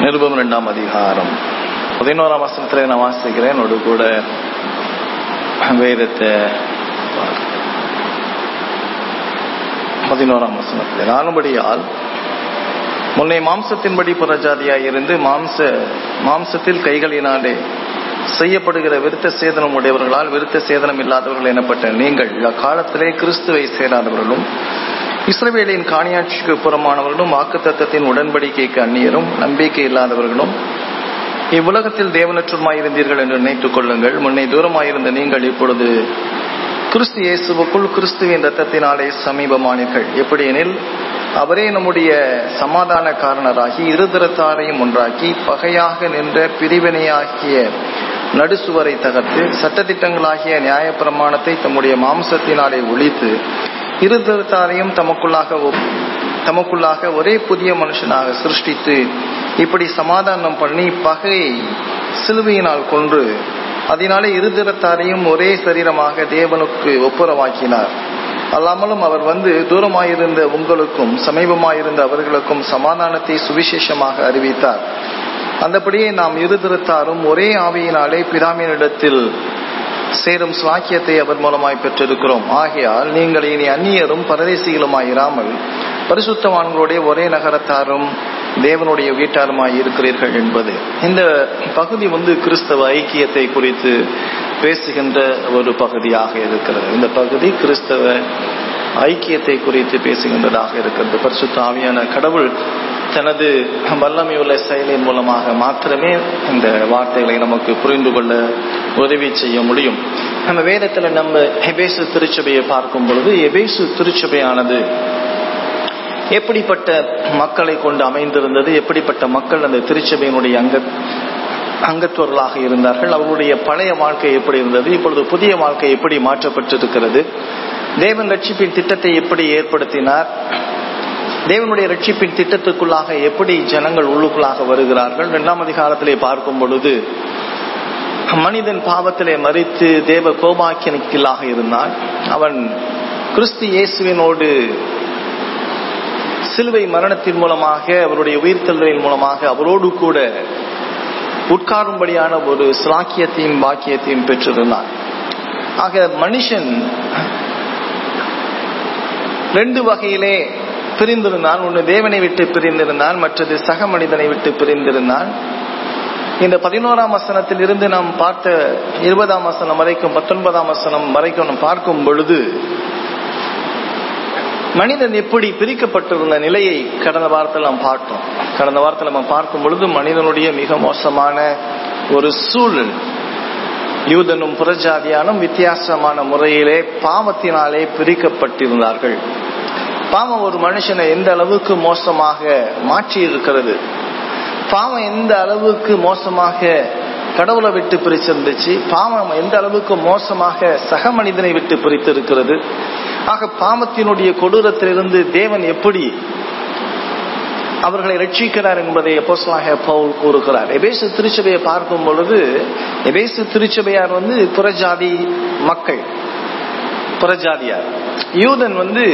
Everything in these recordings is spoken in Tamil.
நிருபம் இரண்டாம் அதிகாரம் பதினோராம் வசனத்துல நான் வாசிக்கிறேன் என்னோட கூட வேதத்தை பாரு. பதினோராம் வசனத்தில் நானுபடியால் முன்னே மாம்சத்தின்படி புறஜாதியாய் இருந்து மாம்ச மாம்சத்தில் கைகளினாலே செய்யப்படுகிற விருத்த சேதனம் உடையவர்களால் விருத்த சேதனம் இல்லாதவர்கள் எனப்பட்ட நீங்கள் அக்காலத்திலே கிறிஸ்துவை சேராதவர்களும் இஸ்ரவேலின் காணியாட்சிக்கு புறமானவர்களும் வாக்குத்தத்தத்தின் உடன்படிக்கைக்கு அந்நியரும் நம்பிக்கை இல்லாதவர்களும் இவ்வுலகத்தில் தேவனற்றுமாயிருந்தீர்கள் என்று நினைத்துக் கொள்ளுங்கள் முன்னே தூரமாயிருந்த நீங்கள் இப்பொழுது கிறிஸ்து இயேசுவுக்குள் கிறிஸ்துவின் ரத்தத்தினாலே சமீபமானீர்கள் எப்படியெனில் அவரே நம்முடைய சமாதான காரணராகி இருதரத்தாரையும் ஒன்றாக்கி பகையாக நின்ற பிரிவினையாகிய நடுசுவரை தகர்த்து சட்டத்திட்டங்களாகிய நியாயப்பிரமாணத்தை தம்முடைய மாம்சத்தினாலே ஒழித்து இருதரத்தாரையும் தமக்குள்ளாக ஒப்- தமக்குள்ளாக ஒரே புதிய மனுஷனாக சிருஷ்டித்து இப்படி சமாதானம் பண்ணி பகையை சிலுவையினால் கொன்று அதனாலே இருதரத்தாரையும் ஒரே சரீரமாக தேவனுக்கு ஒப்புரவாக்கினார் அல்லாமலும் அவர் வந்து தூரமாயிருந்த உங்களுக்கும் சமீபமாயிருந்த அவர்களுக்கும் சமாதானத்தை சுவிசேஷமாக அறிவித்தார் அந்தபடியே நாம் இருதிருத்தாரும் ஒரே ஆவியினாலே பிதாமியனிடத்தில் சேரும் சுவாக்கியத்தை அவர் மூலமாய் பெற்றிருக்கிறோம் ஆகையால் நீங்கள் இனி அந்நியரும் பரதேசிகளுமாயிராமல் பரிசுத்தவான்களுடைய ஒரே நகரத்தாரும் தேவனுடைய வீட்டாருமாய் இருக்கிறீர்கள் என்பது இந்த பகுதி வந்து கிறிஸ்தவ ஐக்கியத்தை குறித்து பேசுகின்ற ஒரு பகுதியாக இருக்கிறது இந்த பகுதி கிறிஸ்தவ ஐக்கியத்தை குறித்து பேசுகின்றதாக இருக்கிறது பரிசுத்த ஆவியான கடவுள் தனது வல்லமையுள்ள செயலின் மூலமாக மாத்திரமே இந்த வார்த்தைகளை நமக்கு புரிந்து கொள்ள உதவி செய்ய முடியும் நம்ம வேதத்துல நம்ம எபேசு திருச்சபையை பார்க்கும் பொழுது எபேசு திருச்சபையானது எப்படிப்பட்ட மக்களை கொண்டு அமைந்திருந்தது எப்படிப்பட்ட மக்கள் அந்த திருச்சபையினுடைய அங்க அங்கத்துவர்களாக இருந்தார்கள் அவருடைய பழைய வாழ்க்கை எப்படி இருந்தது இப்பொழுது புதிய வாழ்க்கை எப்படி மாற்றப்பட்டிருக்கிறது தேவன் ரட்சிப்பின் திட்டத்தை எப்படி ஏற்படுத்தினார் தேவனுடைய ரட்சிப்பின் திட்டத்துக்குள்ளாக எப்படி ஜனங்கள் உள்ளுக்குள்ளாக வருகிறார்கள் இரண்டாம் அதிகாரத்திலே பார்க்கும் பொழுது மனிதன் பாவத்திலே மறித்து தேவ கோபாக்கியனுக்கிலாக இருந்தான் அவன் கிறிஸ்து இயேசுவினோடு சிலுவை மரணத்தின் மூலமாக அவருடைய உயிர்த்தெழுதலின் மூலமாக அவரோடு கூட உட்காரும்படியான ஒரு சிலாக்கியத்தையும் பாக்கியத்தையும் பெற்றிருந்தான் ஆக மனுஷன் ரெண்டு வகையிலே பிரிந்திருந்தான் ஒன்று தேவனை விட்டு பிரிந்திருந்தான் மற்றது சக மனிதனை விட்டு பிரிந்திருந்தான் இந்த பதினோராம் வசனத்தில் இருந்து நாம் பார்த்த இருபதாம் வசனம் வரைக்கும் பத்தொன்பதாம் வசனம் வரைக்கும் நாம் பார்க்கும் பொழுது மனிதன் எப்படி பிரிக்கப்பட்டிருந்த நிலையை கடந்த வாரத்தில் நாம் பார்த்தோம் கடந்த வாரத்தில் நம்ம பார்க்கும் பொழுது மனிதனுடைய மிக மோசமான ஒரு சூழல் யூதனும் புறஜாதியானும் வித்தியாசமான முறையிலே பாவத்தினாலே பிரிக்கப்பட்டிருந்தார்கள் பாவம் ஒரு மனுஷனை எந்த அளவுக்கு மோசமாக மாற்றி இருக்கிறது பாவம் எந்த அளவுக்கு மோசமாக கடவுளை விட்டு பிரிச்சிருந்துச்சு பாவம் எந்த அளவுக்கு மோசமாக சக மனிதனை விட்டு பிரித்து இருக்கிறது ஆக பாவத்தினுடைய கொடூரத்திலிருந்து தேவன் எப்படி அவர்களை ரட்சிக்கிறார் என்பதை எப்போஸ்லாக பவுல் கூறுகிறார் எபேசு திருச்சபையை பார்க்கும் பொழுது எபேசு திருச்சபையார் வந்து புறஜாதி மக்கள் புறஜாதியார் யூதன் வந்து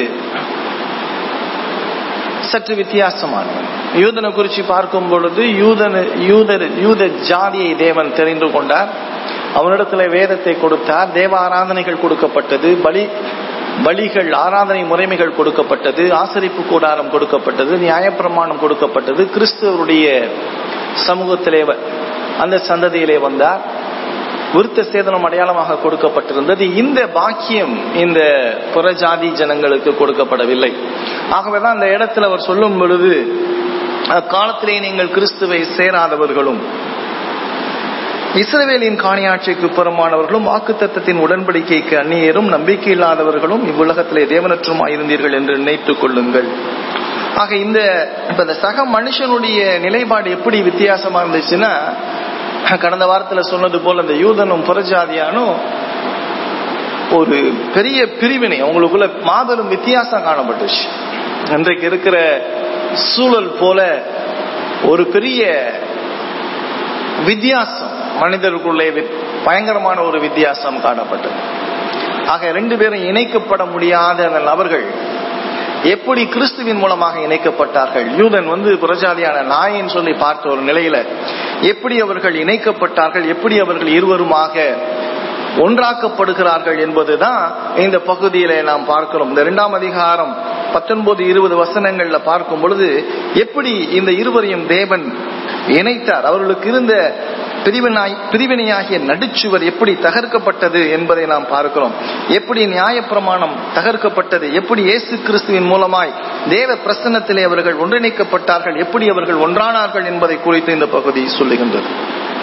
சற்று வித்தியாசமானவன் யூதனை குறித்து பார்க்கும் பொழுது யூதன் யூதர் யூத ஜாதியை தேவன் தெரிந்து கொண்டார் அவனிடத்துல வேதத்தை கொடுத்தார் தேவ ஆராதனைகள் கொடுக்கப்பட்டது பலி பலிகள் ஆராதனை முறைமைகள் கொடுக்கப்பட்டது ஆசரிப்பு கூடாரம் கொடுக்கப்பட்டது நியாயப்பிரமாணம் கொடுக்கப்பட்டது கிறிஸ்துவருடைய சமூகத்திலே வ- அந்த சந்ததியிலே வந்தார் விருத்த சேதனம் அடையாளமாக கொடுக்கப்பட்டிருந்தது இந்த பாக்கியம் இந்த புறஜாதி ஜனங்களுக்கு கொடுக்கப்படவில்லை ஆகவேதான் அந்த இடத்துல அவர் சொல்லும் பொழுது அக்காலத்திலே நீங்கள் கிறிஸ்துவை சேராதவர்களும் இஸ்ரவேலின் காணியாட்சிக்கு புறமானவர்களும் வாக்குத்தத்தத்தின் உடன்படிக்கைக்கு அந்நியரும் நம்பிக்கை இல்லாதவர்களும் இவ்வுலகத்திலே தேவனற்றுமாயிருந்தீர்கள் என்று நினைத்துக் கொள்ளுங்கள் ஆக இந்த இப்ப இந்த சக மனுஷனுடைய நிலைப்பாடு எப்படி வித்தியாசமா இருந்துச்சுன்னா கடந்த வாரத்துல சொன்னது போல இந்த யூதனும் புறஜாதியானும் ஒரு பெரிய பிரிவினை அவங்களுக்குள்ள மாபெரும் வித்தியாசம் காணப்பட்டுச்சு இன்றைக்கு இருக்கிற சூழல் போல ஒரு பெரிய வித்தியாசம் மனிதருக்குள்ளே வி- பயங்கரமான ஒரு வித்தியாசம் காணப்பட்டது ஆக ரெண்டு பேரும் இணைக்கப்பட முடியாத அந்த நபர்கள் எப்படி கிறிஸ்துவின் மூலமாக இணைக்கப்பட்டார்கள் யூதன் வந்து புறஜாதியான நாயின்னு சொல்லி பார்த்த ஒரு நிலையில எப்படி அவர்கள் இணைக்கப்பட்டார்கள் எப்படி அவர்கள் இருவருமாக ஒன்றாக்கப்படுகிறார்கள் என்பதுதான் இந்த பகுதியில நாம் பார்க்கிறோம் இந்த இரண்டாம் அதிகாரம் பத்தொன்பது இருபது வசனங்கள்ல பார்க்கும் பொழுது எப்படி இந்த இருவரையும் தேவன் இணைத்தார் அவர்களுக்கு இருந்த பிரிவினாய் பிரிவினையாகிய நடுச்சுவர் எப்படி தகர்க்கப்பட்டது என்பதை நாம் பார்க்கிறோம் எப்படி நியாயப்பிரமாணம் தகர்க்கப்பட்டது எப்படி இயேசு கிறிஸ்துவின் மூலமாய் தேவ பிரசன்னத்திலே அவர்கள் ஒன்றிணைக்கப்பட்டார்கள் எப்படி அவர்கள் ஒன்றானார்கள் என்பதை குறித்து இந்த பகுதி சொல்லுகின்றது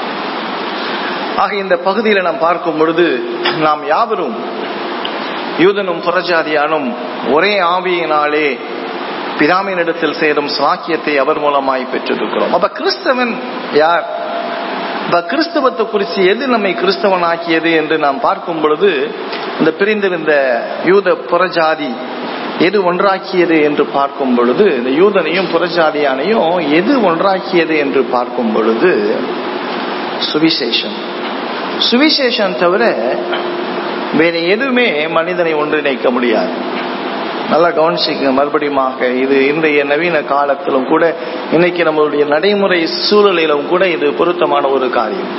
ஆக இந்த பகுதியில நாம் பார்க்கும் பொழுது நாம் யாவரும் யூதனும் புறஜாதியானும் ஒரே ஆவியினாலே பிதாமினிடத்தில் சேரும் சாக்கியத்தை அவர் மூலமாய் பெற்றிருக்கிறோம் அப்ப கிறிஸ்தவன் யார் இப்ப கிறிஸ்தவத்தை குறித்து எது நம்மை கிறிஸ்தவன் ஆக்கியது என்று நாம் பார்க்கும் பொழுது இந்த பிரிந்திருந்த யூத புறஜாதி எது ஒன்றாக்கியது என்று பார்க்கும் பொழுது இந்த யூதனையும் புறஜாதியானையும் எது ஒன்றாக்கியது என்று பார்க்கும் பொழுது சுவிசேஷம் சுவிசேஷம் தவிர வேற எதுவுமே மனிதனை ஒன்றிணைக்க முடியாது நல்லா கவனிச்சிக்க மறுபடியுமாக இது இன்றைய நவீன காலத்திலும் கூட இன்னைக்கு நம்மளுடைய நடைமுறை சூழலிலும் கூட இது பொருத்தமான ஒரு காரியம்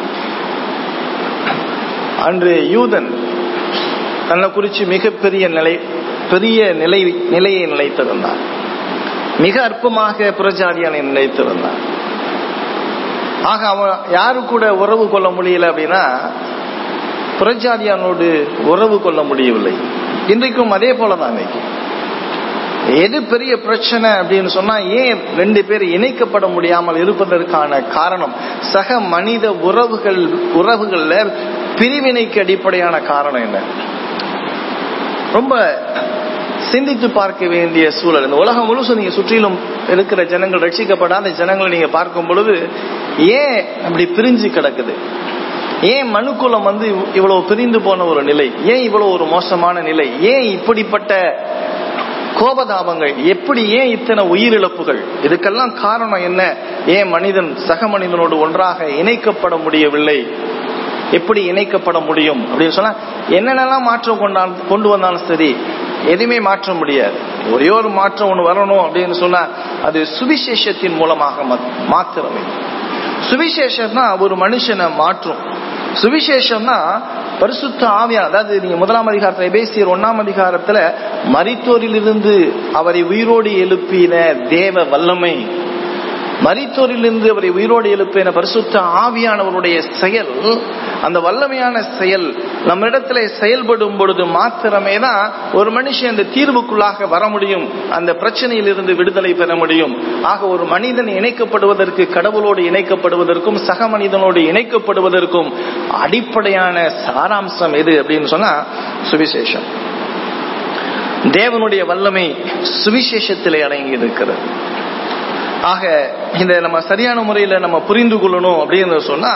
அன்று யூதன் தன்னை குறித்து மிகப்பெரிய நிலை பெரிய நிலை நிலையை நிலைத்திருந்தார் மிக அற்பமாக புறஜாதியானை நிலைத்திருந்தார் ஆக அவன் யாரு கூட உறவு கொள்ள முடியல அப்படின்னா புறஜாதியானோடு உறவு கொள்ள முடியவில்லை இன்றைக்கும் அதே போலதான் இன்னைக்கு எது பெரிய பிரச்சனை அப்படின்னு சொன்னா ஏன் ரெண்டு பேர் இணைக்கப்பட முடியாமல் இருப்பதற்கான காரணம் சக மனித உறவுகள் உறவுகள்ல பிரிவினைக்கு அடிப்படையான காரணம் என்ன ரொம்ப சிந்தித்து பார்க்க வேண்டிய சூழல் இந்த உலகம் முழுசும் நீங்க சுற்றிலும் இருக்கிற ஜனங்கள் ரட்சிக்கப்படாத ஜனங்களை நீங்க பார்க்கும் பொழுது ஏன் அப்படி பிரிஞ்சு கிடக்குது ஏன் மனுக்குலம் வந்து இவ்வளவு பிரிந்து போன ஒரு நிலை ஏன் இவ்வளவு ஒரு மோசமான நிலை ஏன் இப்படிப்பட்ட கோபதாபங்கள் எப்படி ஏன் இத்தனை உயிரிழப்புகள் இதுக்கெல்லாம் காரணம் என்ன ஏன் மனிதன் சக மனிதனோடு ஒன்றாக இணைக்கப்பட முடியவில்லை எப்படி இணைக்கப்பட முடியும் அப்படின்னு சொன்னா என்னென்னலாம் மாற்றம் கொண்டால் கொண்டு வந்தாலும் சரி எதுவுமே மாற்ற முடியாது ஒரே ஒரு மாற்றம் ஒன்று வரணும் அப்படின்னு சொன்னா அது சுவிசேஷத்தின் மூலமாக மாத்திரமே சுவிசேஷம் தான் ஒரு மனுஷனை மாற்றும் சுவிசேஷம்னா பரிசுத்த ஆவியா அதாவது நீங்க முதலாம் அதிகாரத்துல எபேசியர் ஒன்னாம் அதிகாரத்துல மரித்தோரிலிருந்து அவரை உயிரோடு எழுப்பின தேவ வல்லமை மரித்தோரிலிருந்து அவரை உயிரோடு எழுப்பின பரிசுத்த ஆவியானவருடைய செயல் அந்த வல்லமையான செயல் நம்ம இடத்துல செயல்படும் பொழுது மாத்திரமே தான் ஒரு மனுஷன் அந்த தீர்வுக்குள்ளாக வர முடியும் அந்த பிரச்சனையிலிருந்து விடுதலை பெற முடியும் ஆக ஒரு மனிதன் இணைக்கப்படுவதற்கு கடவுளோடு இணைக்கப்படுவதற்கும் சக மனிதனோடு இணைக்கப்படுவதற்கும் அடிப்படையான சாராம்சம் எது அப்படின்னு சொன்னா சுவிசேஷம் தேவனுடைய வல்லமை சுவிசேஷத்திலே அடங்கி இருக்கிறது ஆக இந்த நம்ம சரியான முறையில நம்ம புரிந்து கொள்ளணும் அப்படின்னு சொன்னா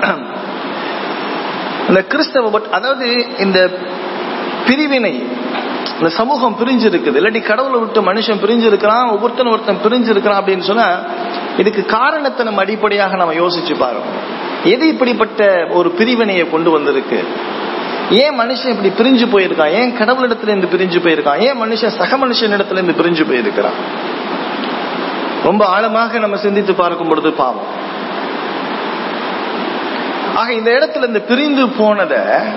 இந்த கிறிஸ்தவ அதாவது இந்த பிரிவினை இந்த சமூகம் பிரிஞ்சு இருக்குது இல்லாட்டி கடவுளை விட்டு மனுஷன் பிரிஞ்சு இருக்கிறான் ஒவ்வொருத்தன் ஒருத்தன் பிரிஞ்சு இருக்கிறான் அப்படின்னு சொன்னா இதுக்கு காரணத்தை நம்ம அடிப்படையாக நம்ம யோசிச்சு பாருங்க எது இப்படிப்பட்ட ஒரு பிரிவினையை கொண்டு வந்திருக்கு ஏன் மனுஷன் இப்படி பிரிஞ்சு போயிருக்கான் ஏன் கடவுளிடத்துல இருந்து பிரிஞ்சு போயிருக்கான் ஏன் மனுஷன் சக மனுஷன் இடத்துல இருந்து பிரிஞ்சு போயிருக்கிறான் ரொம்ப ஆழமாக நம்ம சிந்தித்து பார்க்கும் பொழுது பாவம் ஆக இந்த இடத்துல இந்த பிரிந்து போனத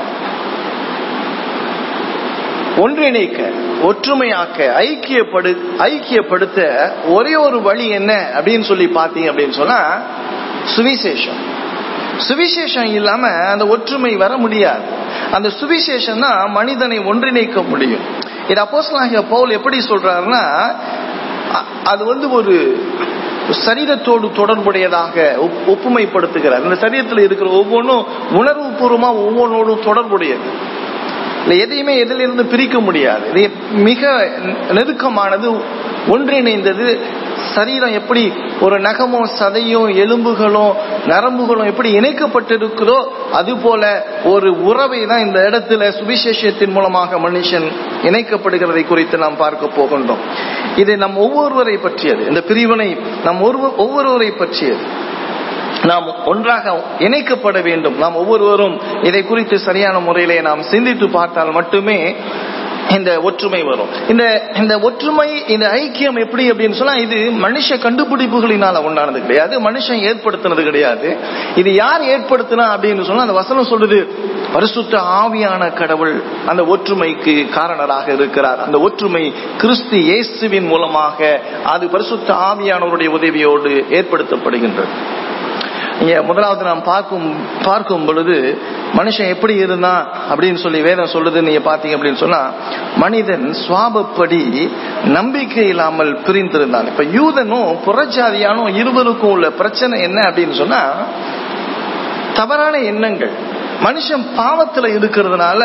ஒன்றிணைக்க ஒற்றுமையாக்க ஐக்கியப்படு ஐக்கியப்படுத்த ஒரே ஒரு வழி என்ன அப்படின்னு சொல்லி பார்த்தீங்க அப்படின்னு சொன்னா சுவிசேஷம் சுவிசேஷம் இல்லாம அந்த ஒற்றுமை வர முடியாது அந்த சுவிசேஷம் தான் மனிதனை ஒன்றிணைக்க முடியும் இது அப்போஸ்லாகிய பவுல் எப்படி சொல்றாருன்னா அது வந்து ஒரு சரீரத்தோடு தொடர்புடையதாக ஒப்புமைப்படுத்துகிறார் இந்த சரீரத்தில் இருக்கிற ஒவ்வொன்றும் உணர்வு பூர்வமா ஒவ்வொன்றோடும் தொடர்புடையது இல்லை எதையுமே எதிலிருந்து பிரிக்க முடியாது இது மிக நெருக்கமானது ஒன்றிணைந்தது சரீரம் எப்படி ஒரு நகமும் சதையும் எலும்புகளும் நரம்புகளும் எப்படி இணைக்கப்பட்டிருக்கிறதோ அது போல ஒரு உறவை தான் இந்த இடத்துல சுவிசேஷத்தின் மூலமாக மனுஷன் இணைக்கப்படுகிறதை குறித்து நாம் பார்க்க போகின்றோம் இது நம் ஒவ்வொருவரை பற்றியது இந்த பிரிவினை நம் ஒவ்வொருவரை பற்றியது நாம் ஒன்றாக இணைக்கப்பட வேண்டும் நாம் ஒவ்வொருவரும் இதை குறித்து சரியான முறையிலே நாம் சிந்தித்து பார்த்தால் மட்டுமே இந்த ஒற்றுமை வரும் இந்த இந்த ஒற்றுமை இந்த ஐக்கியம் எப்படி அப்படின்னு சொன்னா இது மனுஷ கண்டுபிடிப்புகளினால உண்டானது கிடையாது மனுஷன் ஏற்படுத்தினது கிடையாது இது யார் ஏற்படுத்தினா அப்படின்னு சொன்னா அந்த வசனம் சொல்லுது பரிசுத்த ஆவியான கடவுள் அந்த ஒற்றுமைக்கு காரணராக இருக்கிறார் அந்த ஒற்றுமை கிறிஸ்து இயேசுவின் மூலமாக அது பரிசுத்த ஆவியானவருடைய உதவியோடு ஏற்படுத்தப்படுகின்றது இங்க முதலாவது நாம் பார்க்கும் பார்க்கும் பொழுது மனுஷன் எப்படி இருந்தான் அப்படின்னு சொல்லி வேதம் சொல்லுது நீங்க பாத்தீங்க அப்படின்னு சொன்னா மனிதன் சுவாபப்படி நம்பிக்கை இல்லாமல் பிரிந்திருந்தான் இப்ப யூதனும் புறஜாதியானும் இருவருக்கும் உள்ள பிரச்சனை என்ன அப்படின்னு சொன்னா தவறான எண்ணங்கள் மனுஷன் பாவத்துல இருக்கிறதுனால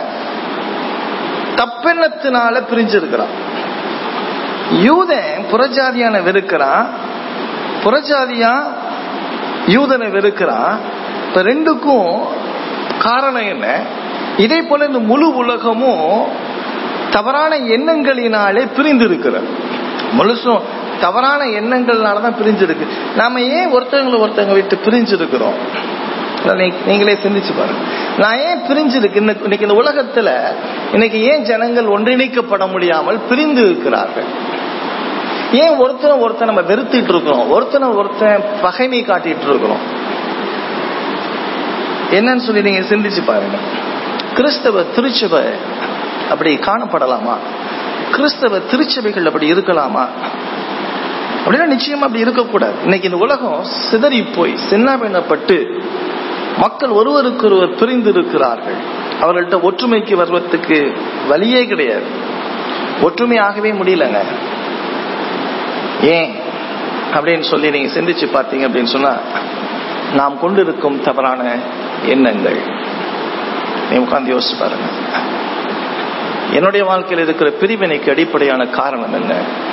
தப்பெண்ணத்தினால பிரிஞ்சிருக்கிறான் யூதன் புறஜாதியான வெறுக்கிறான் புறஜாதியா யூதனை வெறுக்கிறான் இப்ப ரெண்டுக்கும் காரணம் என்ன இதே போல இந்த முழு உலகமும் தவறான எண்ணங்களினாலே பிரிந்திருக்கிறது முழுசும் தவறான எண்ணங்கள்னாலதான் பிரிஞ்சிருக்கு நாம ஏன் ஒருத்தவங்களை ஒருத்தவங்க விட்டு பிரிஞ்சிருக்கிறோம் நீங்களே சிந்திச்சு பாருங்க நான் ஏன் பிரிஞ்சிருக்கு இன்னைக்கு இந்த உலகத்துல இன்னைக்கு ஏன் ஜனங்கள் ஒன்றிணைக்கப்பட முடியாமல் பிரிந்து இருக்கிறார்கள் ஏன் ஒருத்தனை ஒருத்தன் நம்ம வெறுத்துட்டு இருக்கிறோம் ஒருத்தனை ஒருத்தன் பகைமை காட்டிட்டு இருக்கிறோம் என்னன்னு சொல்லி நீங்க சிந்திச்சு பாருங்க கிறிஸ்தவ திருச்சபை அப்படி காணப்படலாமா கிறிஸ்தவ திருச்சபைகள் அப்படி இருக்கலாமா அப்படின்னா நிச்சயமா அப்படி இருக்கக்கூடாது இன்னைக்கு இந்த உலகம் சிதறி போய் சின்னாபின்னப்பட்டு மக்கள் ஒருவருக்கு ஒருவர் பிரிந்து இருக்கிறார்கள் அவர்கள்ட்ட ஒற்றுமைக்கு வருவதற்கு வழியே கிடையாது ஒற்றுமையாகவே முடியலங்க ஏன் அப்படின்னு சொல்லி நீங்க சிந்திச்சு பார்த்தீங்க அப்படின்னு சொன்னா நாம் கொண்டிருக்கும் தவறான எண்ணங்கள் நீ உட்கார்ந்து யோசிச்சு பாருங்க என்னுடைய வாழ்க்கையில் இருக்கிற பிரிவினைக்கு அடிப்படையான காரணம் என்ன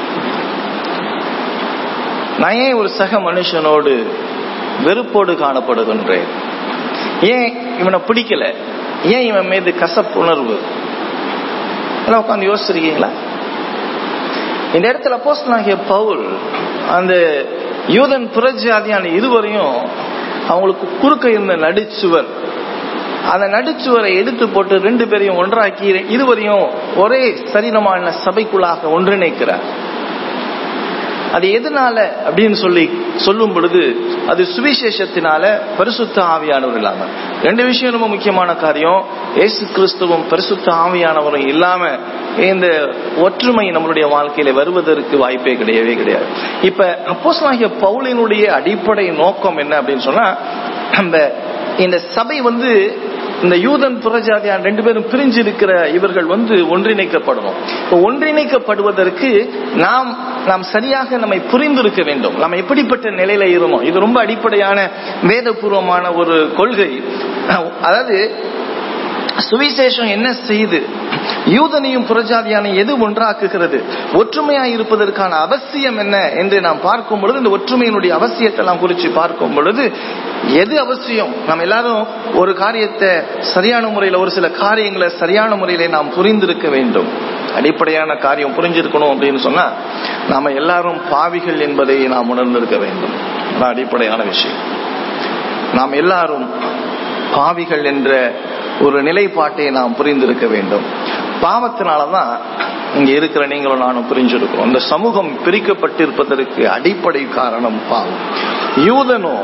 நான் ஏன் ஒரு சக மனுஷனோடு வெறுப்போடு காணப்படுகின்றேன் ஏன் இவனை பிடிக்கல ஏன் இவன் மீது கசப்புணர்வு எல்லாம் உட்காந்து யோசிச்சிருக்கீங்களா இந்த இடத்துல போஸ்ட் ஆகிய பவுல் அந்த யூதன் புரட்சியாதியான இருவரையும் அவங்களுக்கு குறுக்க இருந்த நடிச்சுவர் அந்த நடுச்சுவரை எடுத்து போட்டு ரெண்டு பேரையும் ஒன்றாக்கி இருவரையும் ஒரே சரீரமான சபைக்குள்ளாக ஒன்றிணைக்கிறார் அது எதனால அப்படின்னு சொல்லி சொல்லும் பொழுது அது சுவிசேஷத்தினால பரிசுத்த ஆவியானவர் இல்லாம ரெண்டு விஷயம் ரொம்ப முக்கியமான காரியம் ஏசு கிறிஸ்துவும் பரிசுத்த ஆவியானவரும் இல்லாம இந்த ஒற்றுமை நம்மளுடைய வாழ்க்கையில வருவதற்கு வாய்ப்பே கிடையவே கிடையாது இப்ப அப்போஸ் ஆகிய பவுலினுடைய அடிப்படை நோக்கம் என்ன அப்படின்னு சொன்னா அந்த இந்த சபை வந்து இந்த யூதன் புறஜாதியான் ரெண்டு பேரும் பிரிஞ்சு இருக்கிற இவர்கள் வந்து ஒன்றிணைக்கப்படணும் இப்போ ஒன்றிணைக்கப்படுவதற்கு நாம் நாம் சரியாக நம்மை புரிந்திருக்க வேண்டும் நம்ம எப்படிப்பட்ட நிலையில இருந்தோம் இது ரொம்ப அடிப்படையான வேதபூர்வமான ஒரு கொள்கை அதாவது சுவிசேஷம் என்ன செய்து யூதனையும் புறஜாதியான எது ஒன்றாக்குகிறது ஒற்றுமையாய் இருப்பதற்கான அவசியம் என்ன என்று நாம் பார்க்கும் பொழுது இந்த ஒற்றுமையினுடைய அவசியத்தை நாம் குறித்து பார்க்கும் பொழுது எது அவசியம் நம்ம எல்லாரும் ஒரு காரியத்தை சரியான முறையில் ஒரு சில காரியங்களை சரியான முறையில நாம் புரிந்திருக்க வேண்டும் அடிப்படையான காரியம் புரிஞ்சிருக்கணும் அப்படின்னு சொன்னா நாம எல்லாரும் பாவிகள் என்பதை நாம் உணர்ந்திருக்க வேண்டும் அதான் அடிப்படையான விஷயம் நாம் எல்லாரும் பாவிகள் என்ற ஒரு நிலைப்பாட்டை நாம் புரிந்திருக்க வேண்டும் பாவத்தினாலதான் இங்க இருக்கிற நீங்களும் நானும் புரிஞ்சிருக்கிறோம் இந்த சமூகம் பிரிக்கப்பட்டிருப்பதற்கு அடிப்படை காரணம் பாவம் யூதனும்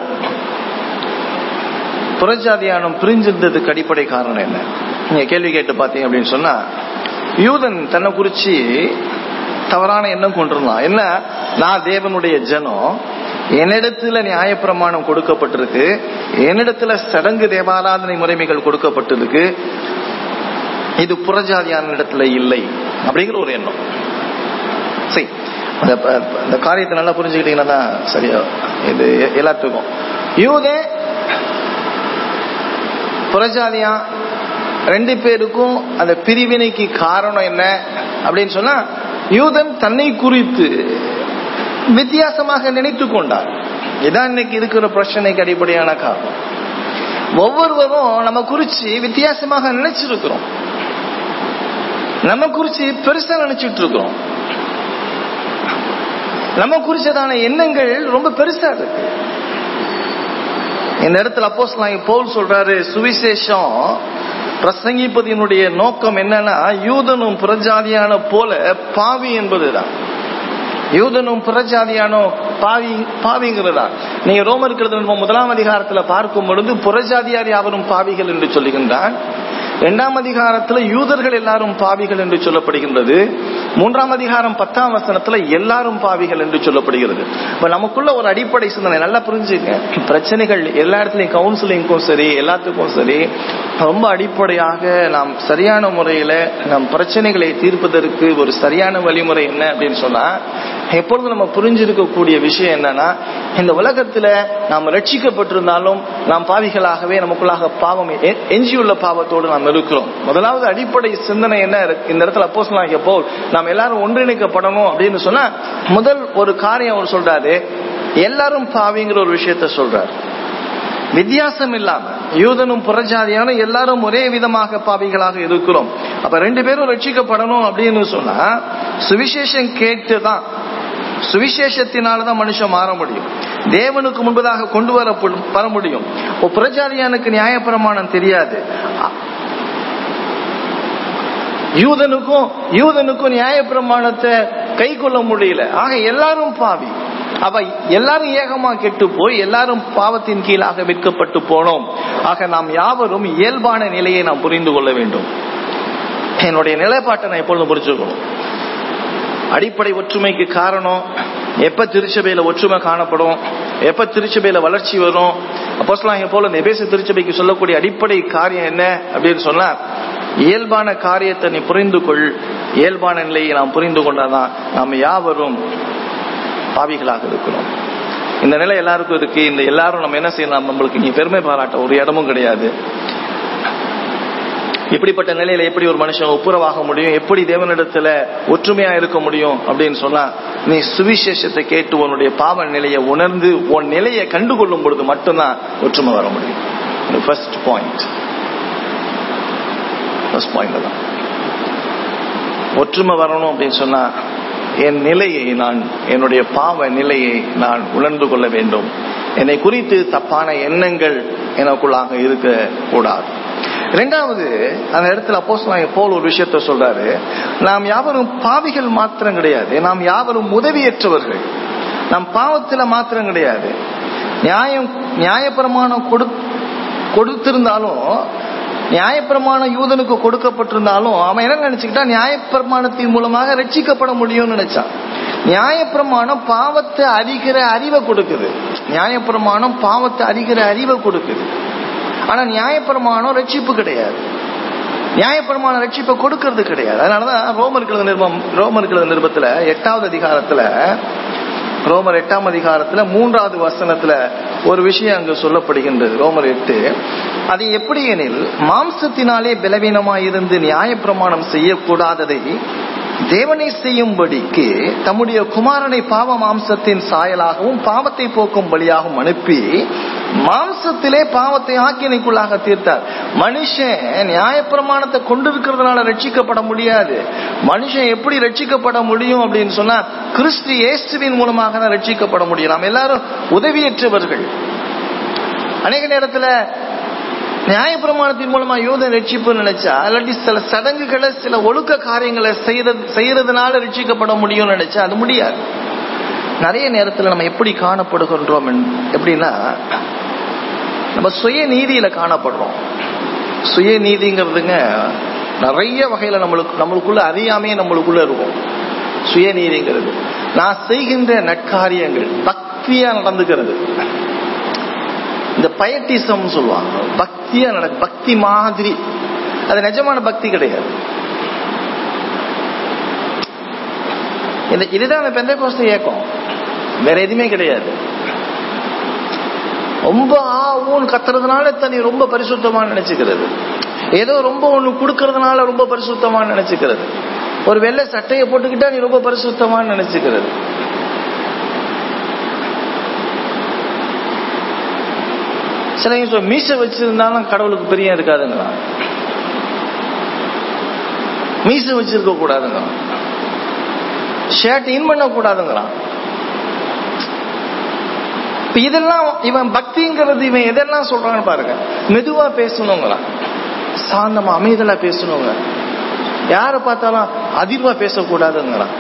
புறஜாதியானும் பிரிஞ்சிருந்ததுக்கு அடிப்படை காரணம் என்ன நீங்க கேள்வி கேட்டு பாத்தீங்க அப்படின்னு சொன்னா யூதன் தன்னை குறிச்சு தவறான எண்ணம் கொண்டிருந்தான் என்ன நான் தேவனுடைய ஜனம் என்னிடத்துல நியாயப்பிரமாணம் கொடுக்கப்பட்டிருக்கு என்னிடத்துல சடங்கு தேவாராதனை முறைமைகள் கொடுக்கப்பட்டிருக்கு இது புறஜாதியான இடத்துல இல்லை அப்படிங்கிற ஒரு எண்ணம் சரி அந்த காரியத்தை நல்லா புரிஞ்சுக்கிட்டீங்கன்னா தான் சரியா இது எல்லாத்துக்கும் யூதே புறஜாதியா ரெண்டு பேருக்கும் அந்த பிரிவினைக்கு காரணம் என்ன அப்படின்னு சொன்னா யூதன் தன்னை குறித்து வித்தியாசமாக நினைத்து கொண்டார் இதான் இன்னைக்கு இருக்கிற பிரச்சனைக்கு அடிப்படையான காரணம் ஒவ்வொருவரும் நம்ம குறிச்சு வித்தியாசமாக நினைச்சிருக்கிறோம் நம்ம குறிச்சு பெருசா நினைச்சிட்டு இருக்கிறோம் நம்ம குறிச்சதான எண்ணங்கள் ரொம்ப பெருசா இருக்கு இந்த இடத்துல அப்போஸ் பவுல் சொல்றாரு சுவிசேஷம் பிரசங்கிப்பதினுடைய நோக்கம் என்னன்னா யூதனும் புறஜாதியான போல பாவி என்பதுதான் யூதனும் புறஜாதியானோ பாவி பாவிங்கிறதா நீங்க ரோமர் கழுத முதலாம் அதிகாரத்துல பார்க்கும் பொழுது புறஜாதியார் யாவரும் பாவிகள் என்று சொல்லுகின்றான் இரண்டாம் அதிகாரத்துல யூதர்கள் எல்லாரும் பாவிகள் என்று சொல்லப்படுகின்றது மூன்றாம் அதிகாரம் பத்தாம் வசனத்துல எல்லாரும் பாவிகள் என்று சொல்லப்படுகிறது இப்ப நமக்குள்ள ஒரு அடிப்படை சிந்தனை நல்லா புரிஞ்சுங்க பிரச்சனைகள் எல்லா இடத்துலயும் கவுன்சிலிங்க்கும் சரி எல்லாத்துக்கும் சரி ரொம்ப அடிப்படையாக நாம் சரியான முறையில நம் பிரச்சனைகளை தீர்ப்பதற்கு ஒரு சரியான வழிமுறை என்ன அப்படின்னு சொன்னா எப்பொழுது நம்ம புரிஞ்சிருக்கக்கூடிய விஷயம் என்னன்னா இந்த உலகத்துல நாம் ரட்சிக்கப்பட்டிருந்தாலும் நாம் பாவிகளாகவே நமக்குள்ளாக பாவம் எ- எஞ்சியுள்ள பாவத்தோடு நாம் இருக்கிறோம் முதலாவது அடிப்படை சிந்தனை என்ன இருக்கு? இந்த இடத்துல அப்போஸ் போல் நாம் எல்லாரும் ஒன்றிணைக்கப்படணும் அப்படின்னு சொன்னா முதல் ஒரு காரியம் அவர் சொல்றாரு எல்லாரும் பாவிங்கிற ஒரு விஷயத்த சொல்றாரு வித்தியாசம் இல்லாம யூதனும் புறஜாதியான எல்லாரும் ஒரே விதமாக பாவிகளாக இருக்கிறோம் அப்ப ரெண்டு பேரும் ரட்சிக்கப்படணும் அப்படின்னு சொன்னா சுவிசேஷம் கேட்டுதான் சுவிசேஷத்தினாலதான் மனுஷன் மாற முடியும் தேவனுக்கு முன்பதாக கொண்டு வர வர முடியும் இப்போ புறஜாதியானுக்கு நியாயப்பிரமாணம் தெரியாது அ- யூதனுக்கும் யூதனுக்கும் நியாயப்பிரமாணத்தை கை கொள்ள முடியல ஆக எல்லாரும் பாவி அப்ப எல்லாரும் ஏகமா கெட்டு போய் எல்லாரும் பாவத்தின் கீழாக விற்கப்பட்டு போனோம் ஆக நாம் யாவரும் இயல்பான நிலையை நாம் புரிந்து கொள்ள வேண்டும் என்னுடைய நிலைப்பாட்டை நான் எப்பொழுதும் புரிஞ்சுக்கணும் அடிப்படை ஒற்றுமைக்கு காரணம் எப்ப திருச்சபையில ஒற்றுமை காணப்படும் எப்ப திருச்சபையில வளர்ச்சி வரும் அப்போஸ்தலனாகிய போல இந்த எபேசு திருச்சபைக்கு சொல்லக்கூடிய அடிப்படை காரியம் என்ன அப்படின்னு சொன்னா இயல்பான காரியத்தை நீ புரிந்து கொள் இயல்பான நிலையை நாம் புரிந்து கொண்டாதான் நாம் யாவரும் பாவிகளாக இருக்கிறோம் இந்த நிலை எல்லாருக்கும் இருக்கு இந்த எல்லாரும் நம்ம என்ன செய்யலாம் நம்மளுக்கு நீ பெருமை பாராட்ட ஒரு இடமும் கிடையாது இப்படிப்பட்ட நிலையில எப்படி ஒரு மனுஷன் ஒப்புரவாக முடியும் எப்படி தேவனிடத்துல ஒற்றுமையா இருக்க முடியும் அப்படின்னு சொன்னா நீ சுவிசேஷத்தை கேட்டு உன்னுடைய பாவ நிலையை உணர்ந்து உன் நிலையை கண்டுகொள்ளும் பொழுது மட்டும்தான் ஒற்றுமை வர முடியும் ஃபர்ஸ்ட் பாயிண்ட் ஃபர்ஸ்ட் பாயிண்ட் தான் ஒற்றுமை வரணும் அப்படின்னு சொன்னா என் நிலையை நான் என்னுடைய பாவ நிலையை நான் உணர்ந்து கொள்ள வேண்டும் என்னை குறித்து தப்பான எண்ணங்கள் எனக்குள்ளாக இருக்க கூடாது இரண்டாவது அந்த இடத்துல அப்போஸ் போல் ஒரு விஷயத்த சொல்றாரு நாம் யாவரும் பாவிகள் மாத்திரம் கிடையாது நாம் யாவரும் உதவியற்றவர்கள் நாம் பாவத்துல மாத்திரம் கிடையாது நியாயம் நியாயப்பிரமாணம் கொடு கொடுத்திருந்தாலும் நியாயப்பிரமாணம் யூதனுக்கு கொடுக்கப்பட்டிருந்தாலும் அவன் என்ன நினைச்சுக்கிட்டா நியாயப்பிரமாணத்தின் மூலமாக ரட்சிக்கப்பட முடியும்னு நினைச்சான் நியாயப்பிரமாணம் பாவத்தை அறிகிற அறிவை கொடுக்குது நியாயப்பிரமாணம் பாவத்தை அறிகிற அறிவை கொடுக்குது ஆனா நியாயப்பிரமாணம் ரட்சிப்பு கிடையாது நியாயப்பிரமாண ரட்சிப்பை கொடுக்கறது கிடையாது அதனாலதான் ரோமர் கழுத நிருபம் ரோமர் கழுத நிருபத்துல எட்டாவது அதிகாரத்துல ரோமர் எட்டாம் அதிகாரத்துல மூன்றாவது வசனத்துல ஒரு விஷயம் அங்கு சொல்லப்படுகின்றது ரோமர் எட்டு அது எப்படி எனில் மாம்சத்தினாலே பலவீனமாயிருந்து நியாயப்பிரமாணம் செய்யக்கூடாததை தேவனை செய்யும்படிக்கு தம்முடைய குமாரனை பாவ மாம்சத்தின் சாயலாகவும் பாவத்தை போக்கும் பலியாகவும் அனுப்பி மாம்சத்திலே பாவத்தை ஆக்கினைக்குள்ளாக தீர்த்தார் மனுஷன் நியாயப்பிரமாணத்தை கொண்டிருக்கிறதுனால ரட்சிக்கப்பட முடியாது மனுஷன் எப்படி ரட்சிக்கப்பட முடியும் அப்படின்னு சொன்னா கிறிஸ்து இயேசுவின் மூலமாக தான் ரட்சிக்கப்பட முடியும் நாம் எல்லாரும் உதவியற்றவர்கள் அநேக நேரத்துல நியாயப்பிரமாணத்தின் மூலமா யூதன் ரட்சிப்பு நினைச்சா இல்லாட்டி சில சடங்குகளை சில ஒழுக்க காரியங்களை செய்யறது செய்யறதுனால ரட்சிக்கப்பட முடியும்னு நினைச்சா அது முடியாது நிறைய நேரத்துல நம்ம எப்படி காணப்படுகின்றோம் எப்படின்னா நம்ம சுய நீதியில காணப்படுறோம் சுய நீதிங்கிறதுங்க நிறைய வகையில நம்மளுக்கு நம்மளுக்குள்ள அறியாமையே நம்மளுக்குள்ள இருக்கும் சுயநீதிங்கிறது நான் செய்கின்ற நற்காரியங்கள் பக்தியா நடந்துக்கிறது இந்த பயட்டிசம் சொல்லுவாங்க பக்தியா நடக்கு பக்தி மாதிரி அது நிஜமான பக்தி கிடையாது இந்த இதுதான் அந்த பெந்த கோஸ்த இயக்கம் வேற எதுவுமே கிடையாது ரொம்ப ஆ ஊன் கத்துறதுனால தனி ரொம்ப பரிசுத்தமா நினைச்சுக்கிறது ஏதோ ரொம்ப ஒண்ணு கொடுக்கறதுனால ரொம்ப பரிசுத்தமா நினைச்சுக்கிறது ஒரு வெள்ளை சட்டையை போட்டுக்கிட்டா நீ ரொம்ப பரிசுத்தமா நினைச்சுக்கிறது சிலங்க சொல்ல மீச வச்சிருந்தாலும் கடவுளுக்கு பிரியம் இருக்காதுங்களாம் மீச வச்சிருக்க கூடாதுங்க ஷர்ட் இன் பண்ண கூடாதுங்களாம் இப்ப இதெல்லாம் இவன் பக்திங்கிறது இவன் எதெல்லாம் சொல்றான்னு பாருங்க மெதுவா பேசணுங்களாம் சாந்தமா அமைதலா பேசணுங்க யாரை பார்த்தாலும் அதிர்வா பேசக்கூடாதுங்கிறான்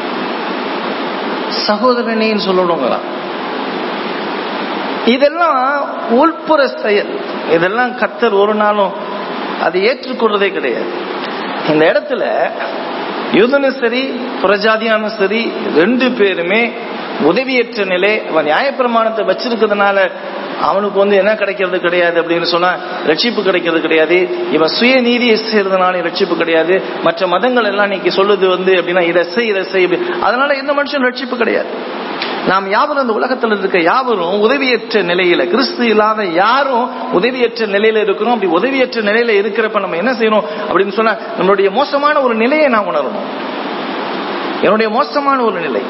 சகோதரனேன்னு சொல்லணுங்கிறான் இதெல்லாம் உள்புற செயல் இதெல்லாம் கத்தர் ஒரு நாளும் அதை ஏற்றுக்கொள்றதே கிடையாது இந்த இடத்துல யூதனும் சரி புறஜாதியானும் சரி ரெண்டு பேருமே உதவியற்ற நிலை அவன் நியாயப்பிரமாணத்தை வச்சிருக்கிறதுனால அவனுக்கு வந்து என்ன கிடைக்கிறது கிடையாது அப்படின்னு சொன்னா ரட்சிப்பு கிடைக்கிறது கிடையாது இவன் சுய நீதியை செய்யறதுனால ரட்சிப்பு கிடையாது மற்ற மதங்கள் எல்லாம் இன்னைக்கு சொல்லுது வந்து அப்படின்னா இதை செய் இதை செய் அப்படி. அதனால எந்த மனுஷன் ரட்சிப்பு கிடையாது நாம் யாவரும் அந்த உலகத்தில் இருக்க யாவரும் உதவியற்ற நிலையில கிறிஸ்து இல்லாத யாரும் உதவியற்ற நிலையில இருக்கிறோம் அப்படி உதவியற்ற நிலையில இருக்கிறப்ப நம்ம என்ன செய்யணும் அப்படின்னு சொன்னா நம்மளுடைய மோசமான ஒரு நிலையை நான் உணரணும் என்னுடைய மோசமான ஒரு நிலை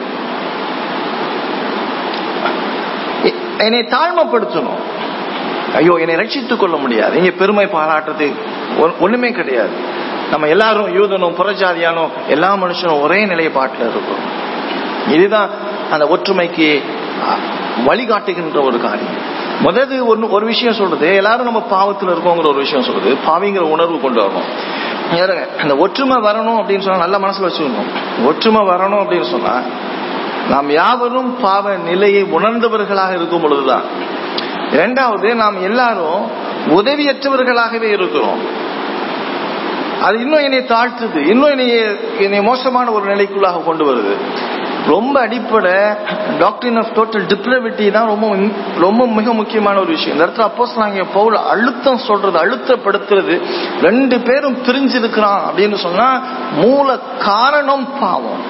எ- என்னை தாழ்மைப்படுத்தணும் ஐயோ என்னை ரட்சித்துக் கொள்ள முடியாது இங்க பெருமை பாராட்டுறது ஒ- ஒண்ணுமே கிடையாது நம்ம எல்லாரும் யூதனும் புறஜாதியானும் எல்லா மனுஷனும் ஒரே நிலைப்பாட்டில் இருக்கும் இதுதான் அந்த ஒற்றுமைக்கு அ, வழிகாட்டுகின்ற ஒரு காரியம் முதல்ல ஒன்று ஒரு விஷயம் சொல்றது எல்லாரும் நம்ம பாவத்தில் இருக்கோங்கிற ஒரு விஷயம் சொல்றது பாவிங்கிற உணர்வு கொண்டு வரணும் ஏறுங்க அந்த ஒற்றுமை வரணும் அப்படின்னு சொன்னா நல்ல மனசுல வச்சுக்கணும் ஒற்றுமை வரணும் அப்படின்னு சொன்னா நாம் யாவரும் பாவ நிலையை உணர்ந்தவர்களாக இருக்கும் பொழுதுதான் இரண்டாவது நாம் எல்லாரும் உதவியற்றவர்களாகவே இருக்கிறோம் அது இன்னும் என்னை தாழ்த்துது இன்னும் என்னை என்னை மோசமான ஒரு நிலைக்குள்ளாக கொண்டு வருது ரொம்ப அடிப்படை டாக்டரின் ஆஃப் டோட்டல் டிப்ரவிட்டி தான் ரொம்ப ரொம்ப மிக முக்கியமான ஒரு விஷயம் இந்த இடத்துல அப்போஸ் நாங்க பவுல் அழுத்தம் சொல்றது அழுத்தப்படுத்துறது ரெண்டு பேரும் பிரிஞ்சிருக்கிறான் அப்படின்னு சொன்னா மூல காரணம் பாவம்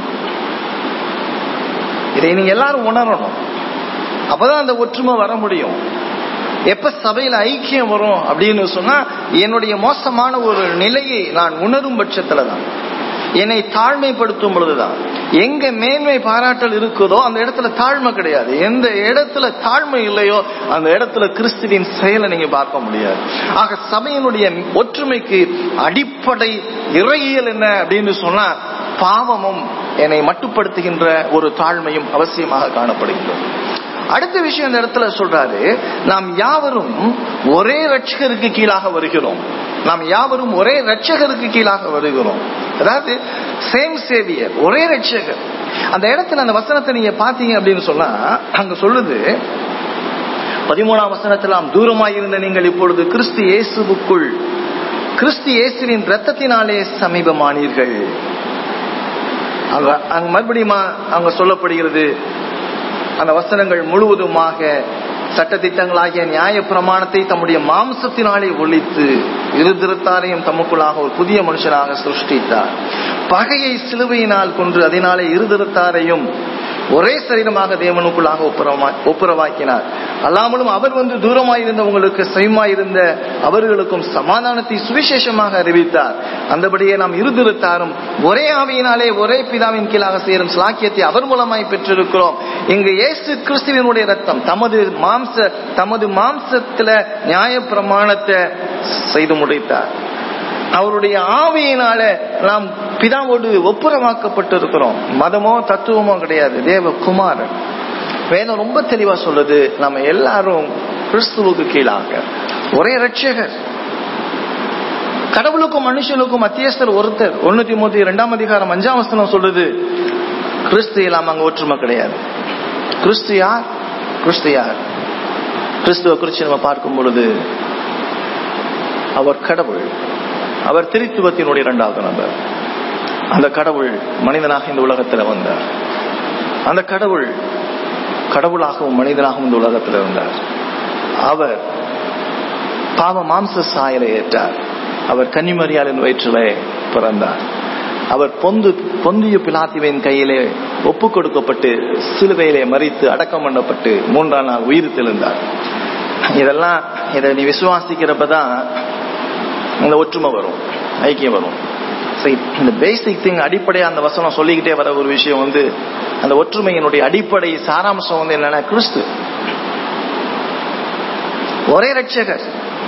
இதை நீங்க எல்லாரும் உணரணும் அப்பதான் அந்த ஒற்றுமை வர முடியும் எப்ப சபையில ஐக்கியம் வரும் அப்படின்னு சொன்னா என்னுடைய மோசமான ஒரு நிலையை நான் உணரும் பட்சத்துல தான் என்னை தாழ்மைப்படுத்தும் பொழுதுதான் எங்க மேன்மை பாராட்டல் இருக்குதோ அந்த இடத்துல தாழ்மை கிடையாது எந்த இடத்துல தாழ்மை இல்லையோ அந்த இடத்துல கிறிஸ்துவின் செயலை நீங்க பார்க்க முடியாது ஆக சபையினுடைய ஒற்றுமைக்கு அடிப்படை இறையியல் என்ன அப்படின்னு சொன்னா பாவமும் என்னை மட்டுப்படுத்துகின்ற ஒரு தாழ்மையும் அவசியமாக காணப்படுகின்றது அடுத்த விஷயம் இந்த இடத்துல சொல்றாரு நாம் யாவரும் ஒரே ரட்சகருக்கு கீழாக வருகிறோம் நாம் யாவரும் ஒரே ரட்சகருக்கு கீழாக வருகிறோம் அதாவது சேம் சேவியர் ஒரே ரட்சகர் அந்த இடத்துல அந்த வசனத்தை நீங்க பாத்தீங்க அப்படின்னு சொன்னா அங்க சொல்லுது பதிமூணாம் வசனத்தில் நாம் தூரமாயிருந்த நீங்கள் இப்பொழுது கிறிஸ்து இயேசுவுக்குள் கிறிஸ்து இயேசுவின் ரத்தத்தினாலே சமீபமானீர்கள் அங்க அங்க மறுபடியும் அங்க சொல்லப்படுகிறது அந்த வசனங்கள் முழுவதுமாக சட்டத்திட்டங்களாகிய நியாய பிரமாணத்தை தம்முடைய மாம்சத்தினாலே ஒழித்து இருதிருத்தாரையும் தமக்குள்ளாக ஒரு புதிய மனுஷனாக சிருஷ்டித்தார் பகையை சிலுவையினால் கொன்று அதனாலே இருதிருத்தாரையும் ஒரே சரீரமாக தேவனுக்குள்ளாக ஒப்புரவா- ஒப்புரவாக்கினார் அல்லாமலும் அவர் வந்து தூரமாயிருந்தவங்களுக்கு சமயமாயிருந்த அவர்களுக்கும் சமாதானத்தை சுவிசேஷமாக அறிவித்தார் அந்தபடியே நாம் இருதிருத்தாரும் ஒரே ஆவியினாலே ஒரே பிதாவின் கீழாக சேரும் சிலாக்கியத்தை அவர் மூலமாய் பெற்றிருக்கிறோம் இங்கு இயேசு கிறிஸ்துவினுடைய ரத்தம் தமது மாம்ச தமது மாம்சத்துல நியாய பிரமாணத்தை செய்து முடித்தார் அவருடைய ஆவியினால நாம் பிதாவோடு ஒப்புரமாக்கப்பட்டு இருக்கிறோம் மதமோ தத்துவமோ கிடையாது தேவ குமாரன் வேதம் ரொம்ப தெளிவா சொல்லுது நம்ம எல்லாரும் கிறிஸ்துவுக்கு கீழாக ஒரே ரட்சகர் கடவுளுக்கும் மனுஷனுக்கும் மத்தியஸ்தர் ஒருத்தர் ஒண்ணூத்தி மூத்தி இரண்டாம் அதிகாரம் அஞ்சாம் வசனம் சொல்லுது கிறிஸ்து இல்லாம அங்க ஒற்றுமை கிடையாது கிறிஸ்து யார் கிறிஸ்து யார் கிறிஸ்துவ குறித்து நம்ம பார்க்கும் பொழுது அவர் கடவுள் அவர் திருத்துவத்தினுடைய இரண்டாவது நபர் அந்த கடவுள் மனிதனாக இந்த உலகத்தில் வந்தார் அந்த கடவுள் கடவுளாகவும் மனிதனாகவும் இந்த உலகத்தில் இருந்தார் அவர் பாவ மாம்ச சாயலை ஏற்றார் அவர் கன்னிமரியாளின் வயிற்றிலே பிறந்தார் அவர் பொந்து பொந்திய பிலாத்திவின் கையிலே ஒப்பு கொடுக்கப்பட்டு சிலுவையிலே மறித்து அடக்கம் பண்ணப்பட்டு மூன்றாம் நாள் உயிர் தெழுந்தார் இதெல்லாம் இதை நீ விசுவாசிக்கிறப்பதான் இந்த ஒற்றுமை வரும் ஐக்கியம் வரும் சரி இந்த பேசிக் திங் அடிப்படையா அந்த வசனம் சொல்லிக்கிட்டே வர ஒரு விஷயம் வந்து அந்த ஒற்றுமையினுடைய அடிப்படை சாராம்சம் வந்து என்னன்னா கிறிஸ்து ஒரே ரட்சகர்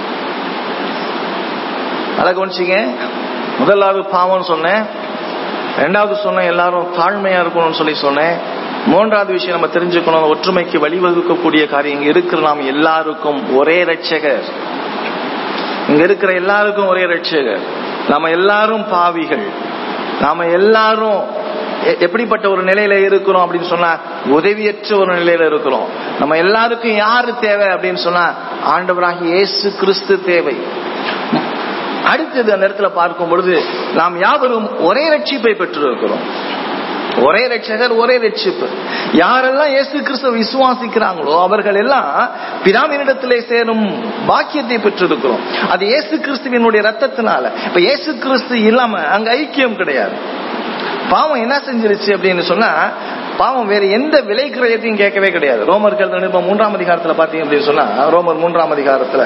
அதை கவனிச்சிங்க முதலாவது பாவம்னு சொன்னேன் ரெண்டாவது சொன்னேன் எல்லாரும் தாழ்மையா இருக்கணும்னு சொல்லி சொன்னேன் மூன்றாவது விஷயம் நம்ம தெரிஞ்சுக்கணும் ஒற்றுமைக்கு வழிவகுக்கக்கூடிய காரியம் இங்க இருக்கிற நாம் எல்லாருக்கும் ஒரே ரட்சகர் இங்க இருக்கிற எல்லாருக்கும் ஒரே ரட்சகர் நாம எல்லாரும் பாவிகள் நாம எல்லாரும் எ- எப்படிப்பட்ட ஒரு நிலையில இருக்கிறோம் அப்படின்னு சொன்னா உதவியற்ற ஒரு நிலையில இருக்கிறோம் நம்ம எல்லாருக்கும் யாரு தேவை அப்படின்னு சொன்னா ஆண்டவராகிய இயேசு கிறிஸ்து தேவை அடுத்தது அந்த இடத்துல பார்க்கும் பொழுது நாம் யாவரும் ஒரே ரட்சிப்பை பெற்றிருக்கிறோம் ஒரே ரட்சகர் ஒரே ரட்சிப்பு யாரெல்லாம் இயேசு கிறிஸ்துவ விசுவாசிக்கிறாங்களோ அவர்கள் எல்லாம் பிதாவினிடத்திலே சேரும் பாக்கியத்தை பெற்றிருக்கிறோம் அது இயேசு கிறிஸ்துவினுடைய ரத்தத்தினால இப்ப இயேசு கிறிஸ்து இல்லாம அங்க ஐக்கியம் கிடையாது பாவம் என்ன செஞ்சிருச்சு அப்படின்னு சொன்னா பாவம் வேற எந்த விலை கிரயத்தையும் கேட்கவே கிடையாது ரோமர்கள் நிருபம் மூன்றாம் அதிகாரத்துல பாத்தீங்க அப்படின்னு சொன்னா ரோமர் மூன்றாம் அதிகாரத்துல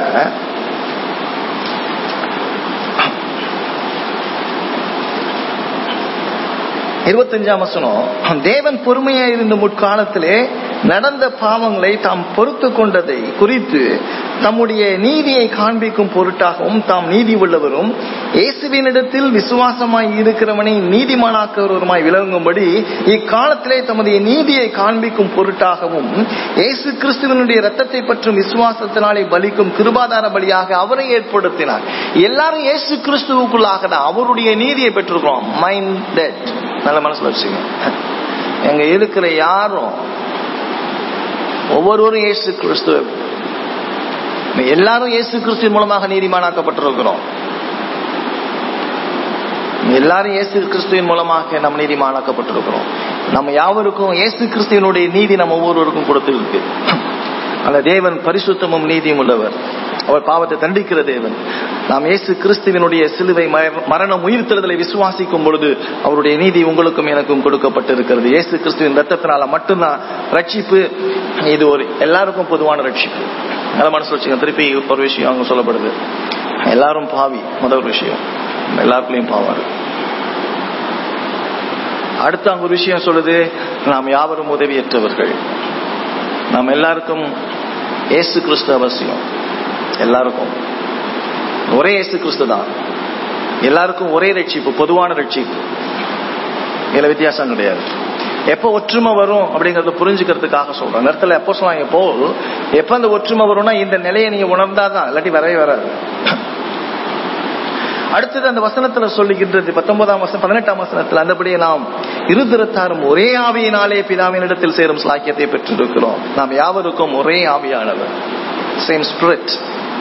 இருபத்தஞ்சாம் வசனம் தேவன் பொறுமையா இருந்த முற்காலத்திலே நடந்த பாவங்களை தாம் பொறுத்து கொண்டதை குறித்து தம்முடைய நீதியை காண்பிக்கும் பொருட்டாகவும் தாம் நீதி உள்ளவரும் இயேசுவினிடத்தில் விசுவாசமாய் இருக்கிறவனை நீதிமானாக்குவருமாய் விளங்கும்படி இக்காலத்திலே தம்முடைய நீதியை காண்பிக்கும் பொருட்டாகவும் இயேசு கிறிஸ்துவனுடைய ரத்தத்தை பற்றும் விசுவாசத்தினாலே பலிக்கும் கிருபாதார பலியாக அவரை ஏற்படுத்தினார் எல்லாரும் இயேசு கிறிஸ்துவுக்குள்ளாக தான் அவருடைய நீதியை பெற்றிருக்கிறோம் மைண்ட் டெட் நல்ல மனசுல வச்சுங்க எங்க இருக்கிற யாரும் ஒவ்வொருவரும் இயேசு கிறிஸ்து எல்லாரும் இயேசு கிறிஸ்துவின் மூலமாக நீதிமானாக்கப்பட்டிருக்கிறோம் எல்லாரும் இயேசு கிறிஸ்துவின் மூலமாக நம்ம நீதிமானாக்கப்பட்டிருக்கிறோம் நம்ம யாவருக்கும் இயேசு கிறிஸ்துவனுடைய நீதி நம்ம ஒவ்வொருவருக்கும் கொடுத்திருக்கு அந்த தேவன் பரிசுத்தமும் நீதியும் உள்ளவர் அவர் பாவத்தை தண்டிக்கிற தேவன் நாம் இயேசு கிறிஸ்துவினுடைய சிலுவை மர- மரணம் உயிர்த்தெழுதலை விசுவாசிக்கும் பொழுது அவருடைய நீதி உங்களுக்கும் எனக்கும் கொடுக்கப்பட்டிருக்கிறது இயேசு கிறிஸ்துவின் ரத்தத்தினால மட்டும்தான் ரட்சிப்பு இது ஒரு எல்லாருக்கும் பொதுவான ரட்சிப்பு நல்ல மனசு வச்சுங்க திருப்பி ஒரு விஷயம் அங்க சொல்லப்படுது எல்லாரும் பாவி முதல் விஷயம் எல்லாருக்குள்ளயும் பாவம் இருக்கு அடுத்து அங்க ஒரு விஷயம் சொல்லுது நாம் யாவரும் உதவியற்றவர்கள் நாம் எல்லாருக்கும் இயேசு கிறிஸ்து அவசியம் எல்லாருக்கும் ஒரே இயேசு கிறிஸ்து தான் எல்லாருக்கும் ஒரே ரட்சிப்பு பொதுவான ரட்சிப்பு இதுல வித்தியாசம் கிடையாது எப்போ ஒற்றுமை வரும் அப்படிங்கறத புரிஞ்சுக்கிறதுக்காக சொல்றேன் அந்த இடத்துல எப்போ சொன்னாங்க எப்போ எப்ப அந்த ஒற்றுமை வரும்னா இந்த நிலையை நீங்க உணர்ந்தாதான் இல்லாட்டி வரவே வராது அடுத்தது அந்த வசனத்துல சொல்லுகின்றது பத்தொன்பதாம் வசனம் பதினெட்டாம் வசனத்துல அந்தபடியே நாம் இருதிரத்தாரும் ஒரே ஆவியினாலே பிதாவினிடத்தில் சேரும் சாக்கியத்தை பெற்றிருக்கிறோம் நாம் யாவருக்கும் ஒரே ஆவியானவர் சேம் ஸ்பிரிட்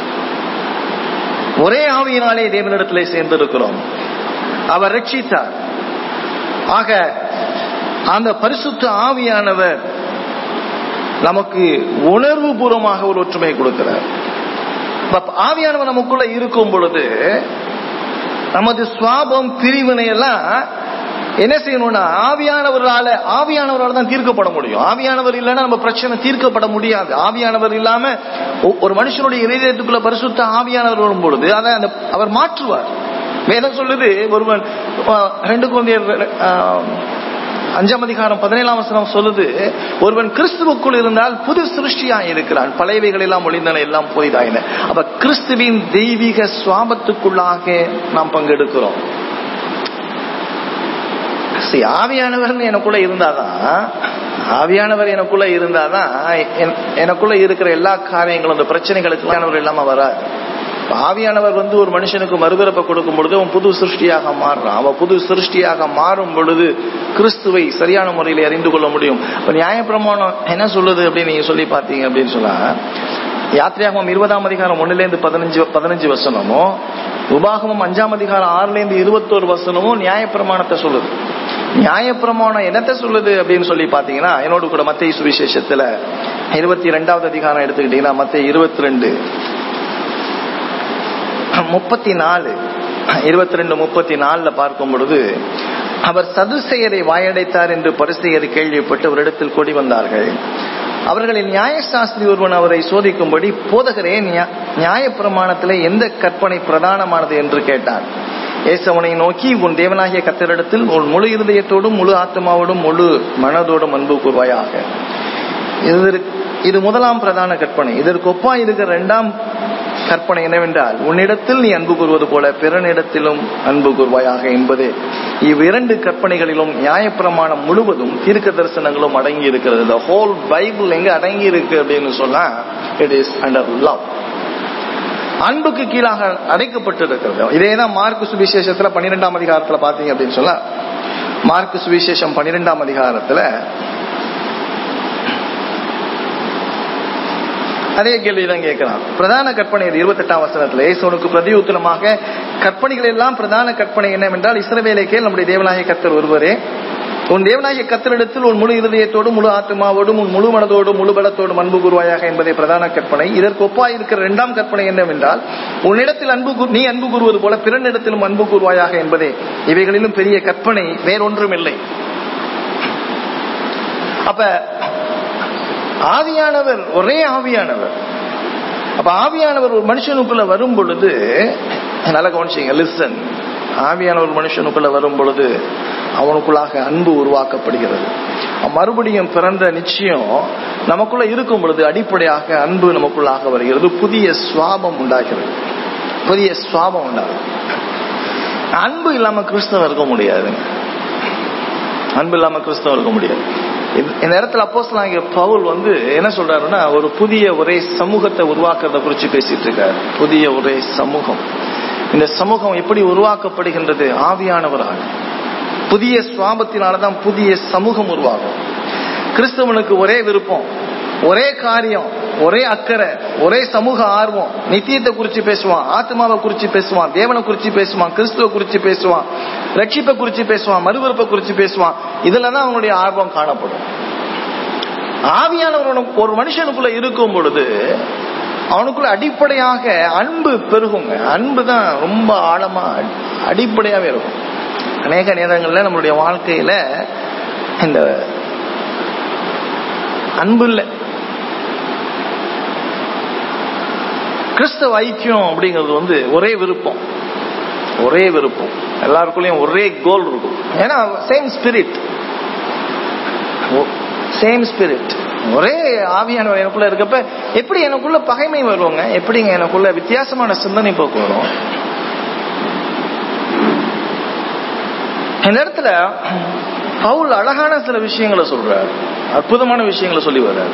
ஒரே ஆவியினாலே தேவனிடத்திலே சேர்ந்திருக்கிறோம் அவர் ரட்சித்தார் ஆக அந்த பரிசுத்த ஆவியானவர் நமக்கு உணர்வு பூர்வமாக ஒரு ஒற்றுமை கொடுக்கிறார் அப்ப ஆவியானவர் நமக்குள்ள இருக்கும் பொழுது நமது சுவாபம் பிரிவினை எல்லாம் என்ன செய்யணும்னா ஆவியானவரால ஆவியானவரால் தான் தீர்க்கப்பட முடியும் ஆவியானவர் இல்லைன்னா நம்ம பிரச்சனை தீர்க்கப்பட முடியாது ஆவியானவர் இல்லாம ஒ- ஒரு மனுஷனுடைய இதயத்துக்குள்ள பரிசுத்த ஆவியானவர் வரும் பொழுது அதை அந்த அவர் மாற்றுவார் வேதம் சொல்லுது ஒருவன் அஹ், ரெண்டு குழந்தையர் அஞ்சாம் அதிகாரம் பதினேழாம் வசனம் சொல்லுது ஒருவன் கிறிஸ்துவுக்குள் இருந்தால் புது சிருஷ்டியா இருக்கிறான் பழையவைகள் எல்லாம் ஒளிந்தன எல்லாம் போய்தாயின அப்ப கிறிஸ்துவின் தெய்வீக சுவாபத்துக்குள்ளாக நாம் பங்கெடுக்கிறோம் See, ஆவியானவர் எனக்குள்ள இருந்தாதான் ஆவியானவர் எனக்குள்ள இருந்தாதான் என்- எனக்குள்ள இருக்கிற எல்லா காரியங்களும் இந்த பிரச்சனைகளுக்கு ஆவியானவர் இல்லாம வராது இப்ப ஆவியானவர் வந்து ஒரு மனுஷனுக்கு மறுபிறப்பை கொடுக்கும் பொழுது அவன் புது சிருஷ்டியாக மாறுறான் அவன் புது சிருஷ்டியாக மாறும் பொழுது கிறிஸ்துவை சரியான முறையில் அறிந்து கொள்ள முடியும் இப்ப நியாயப்பிரமாணம் என்ன சொல்லுது அப்படின்னு நீங்க சொல்லி பார்த்தீங்க அப்படின்னு சொன்னா யாத்திரையாகமம் இருபதாம் அதிகாரம் ஒண்ணுல இருந்து பதினஞ்சு பதினஞ்சு வசனமும் உபாகமம் அஞ்சாம் அதிகாரம் ஆறுல இருந்து இருபத்தோரு வசனமும் நியாயப்பிரமாணத்தை சொல்லுது நியாயப்பிரமாணம் என்னத்தை சொல்லுது அப்படின்னு சொல்லி பாத்தீங்கன்னா என்னோட கூட மத்திய சுவிசேஷத்துல இருபத்தி ரெண்டாவது அதிகாரம் எடுத்துக்கிட்டீங்கன்னா மத்திய இருபத்தி ரெண்டு முப்பத்தி நாலு இருபத்தி ரெண்டு முப்பத்தி நாலுல பார்க்கும் பொழுது அவர் சதுசெயரை வாயடைத்தார் என்று பரிசெயர் கேள்விப்பட்டு அவரிடத்தில் கூடி வந்தார்கள் அவர்களின் நியாயசாஸ்திரி ஒருவன் அவரை சோதிக்கும்படி போதகரே நியா- நியாயப்பிரமாணத்திலே எந்த கற்பனை பிரதானமானது என்று கேட்டார் ஏசவனை நோக்கி உன் தேவனாகிய கத்தரிடத்தில் உன் முழு இருதயத்தோடும் முழு ஆத்மாவோடும் முழு மனதோடும் அன்பு கூறுவாயாக இதற்கு- இது முதலாம் பிரதான கற்பனை இதற்கு ஒப்பா இருக்கிற இரண்டாம் கற்பனை என்னவென்றால் உன்னிடத்தில் நீ அன்பு கூறுவது போல பிறனிடத்திலும் அன்பு கூறுவாயாக என்பதே இவ்விரண்டு கற்பனைகளிலும் நியாயப்பிரமாணம் முழுவதும் தீர்க்க தரிசனங்களும் அடங்கி இருக்கிறது the whole பைபிள் எங்க அடங்கி இருக்கு அப்படின்னு சொன்னா இட் இஸ் அண்டர் லவ் அன்புக்கு கீழாக அடைக்கப்பட்டிருக்கிறது இதே தான் மார்க்கு சுவிசேஷத்துல பன்னிரெண்டாம் அதிகாரத்துல பாத்தீங்க அப்படின்னு சொன்னா மார்க்கு சுவிசேஷம் பன்னிரெண்டாம் அதிகாரத்துல அதே கேள்விதான் கேட்கிறான் பிரதான கற்பனை இருபத்தி எட்டாம் வசனத்துல இயேசுனுக்கு பிரதியுத்தனமாக கற்பனைகள் எல்லாம் பிரதான கற்பனை என்னவென்றால் இஸ்ரவேலை கேள் நம்முடைய தேவநாயக கர்த்தர் ஒருவரே உன் தேவநாயக கத்தரிடத்தில் உன் முழு இருதயத்தோடும் முழு ஆத்மாவோடும் உன் முழு மனதோடும் முழு பலத்தோடும் அன்பு கூறுவாயாக என்பதே பிரதான கற்பனை இதற்கு ஒப்பாய் இருக்கிற இரண்டாம் கற்பனை என்னவென்றால் உன்னிடத்தில் அன்பு கூ- நீ அன்பு கூறுவது போல பிறனிடத்திலும் அன்பு கூறுவாயாக என்பதே இவைகளிலும் பெரிய கற்பனை வேறொன்றும் இல்லை அப்ப ஆவியானவர் ஒரே ஆவியானவர் அப்ப ஆவியானவர் ஒரு மனுஷனுக்குள்ள வரும் பொழுது நல்லா கவனிச்சிங்க லிசன் ஆவியானவர் ஒரு மனுஷனுக்குள்ள வரும் பொழுது அவனுக்குள்ளாக அன்பு உருவாக்கப்படுகிறது மறுபடியும் பிறந்த நிச்சயம் நமக்குள்ள இருக்கும் பொழுது அடிப்படையாக அன்பு நமக்குள்ளாக வருகிறது புதிய சுவாபம் உண்டாகிறது புதிய சுவாபம் உண்டாகும் அன்பு இல்லாம கிறிஸ்தவம் இருக்க முடியாது அன்பு இல்லாம கிறிஸ்தவம் இருக்க முடியாது இந்த- இந்த இடத்துல அப்போஸ் பவுல் வந்து என்ன சொல்றாருன்னா ஒரு புதிய ஒரே சமூகத்தை உருவாக்குறத குறிச்சு பேசிட்டு இருக்காரு புதிய ஒரே சமூகம் இந்த சமூகம் எப்படி உருவாக்கப்படுகின்றது ஆவியானவரால் புதிய சுவாபத்தினாலதான் புதிய சமூகம் உருவாகும் கிறிஸ்தவனுக்கு ஒரே விருப்பம் ஒரே காரியம் ஒரே அக்கறை ஒரே சமூக ஆர்வம் நித்தியத்தை குறிச்சு பேசுவான் ஆத்மாவை குறிச்சு பேசுவான் தேவனை குறிச்சு பேசுவான் கிறிஸ்துவ குறிச்சு பேசுவான் ரட்சிப்பை குறிச்சு பேசுவான் மறுவிருப்பை குறிச்சு பேசுவான் இதுல தான் அவனுடைய ஆர்வம் காணப்படும் ஆவியானவர் உனக்கு- ஒரு மனுஷனுக்குள்ள இருக்கும் பொழுது அவனுக்குள்ள அடிப்படையாக அன்பு பெருகுங்க அன்பு தான் ரொம்ப ஆழமா அடிப்படையாவே இருக்கும் அநேக நேரங்கள்ல நம்மளுடைய வாழ்க்கையில இந்த அன்பு இல்லை கிறிஸ்தவ ஐக்கியம் அப்படிங்கிறது வந்து ஒரே விருப்பம் ஒரே விருப்பம் எல்லாருக்குள்ளயும் ஒரே கோல் இருக்கும் ஏன்னா சேம் ஸ்பிரிட் சேம் ஸ்பிரிட் ஒரே ஆவியானவர் எனக்குள்ள இருக்கப்ப எப்படி எனக்குள்ள பகைமை வருவாங்க எப்படிங்க எனக்குள்ள வித்தியாசமான சிந்தனை போக்கு வரும் இந்த இடத்துல பவுல் அழகான சில விஷயங்களை சொல்றாரு அற்புதமான விஷயங்களை சொல்லி வர்றாரு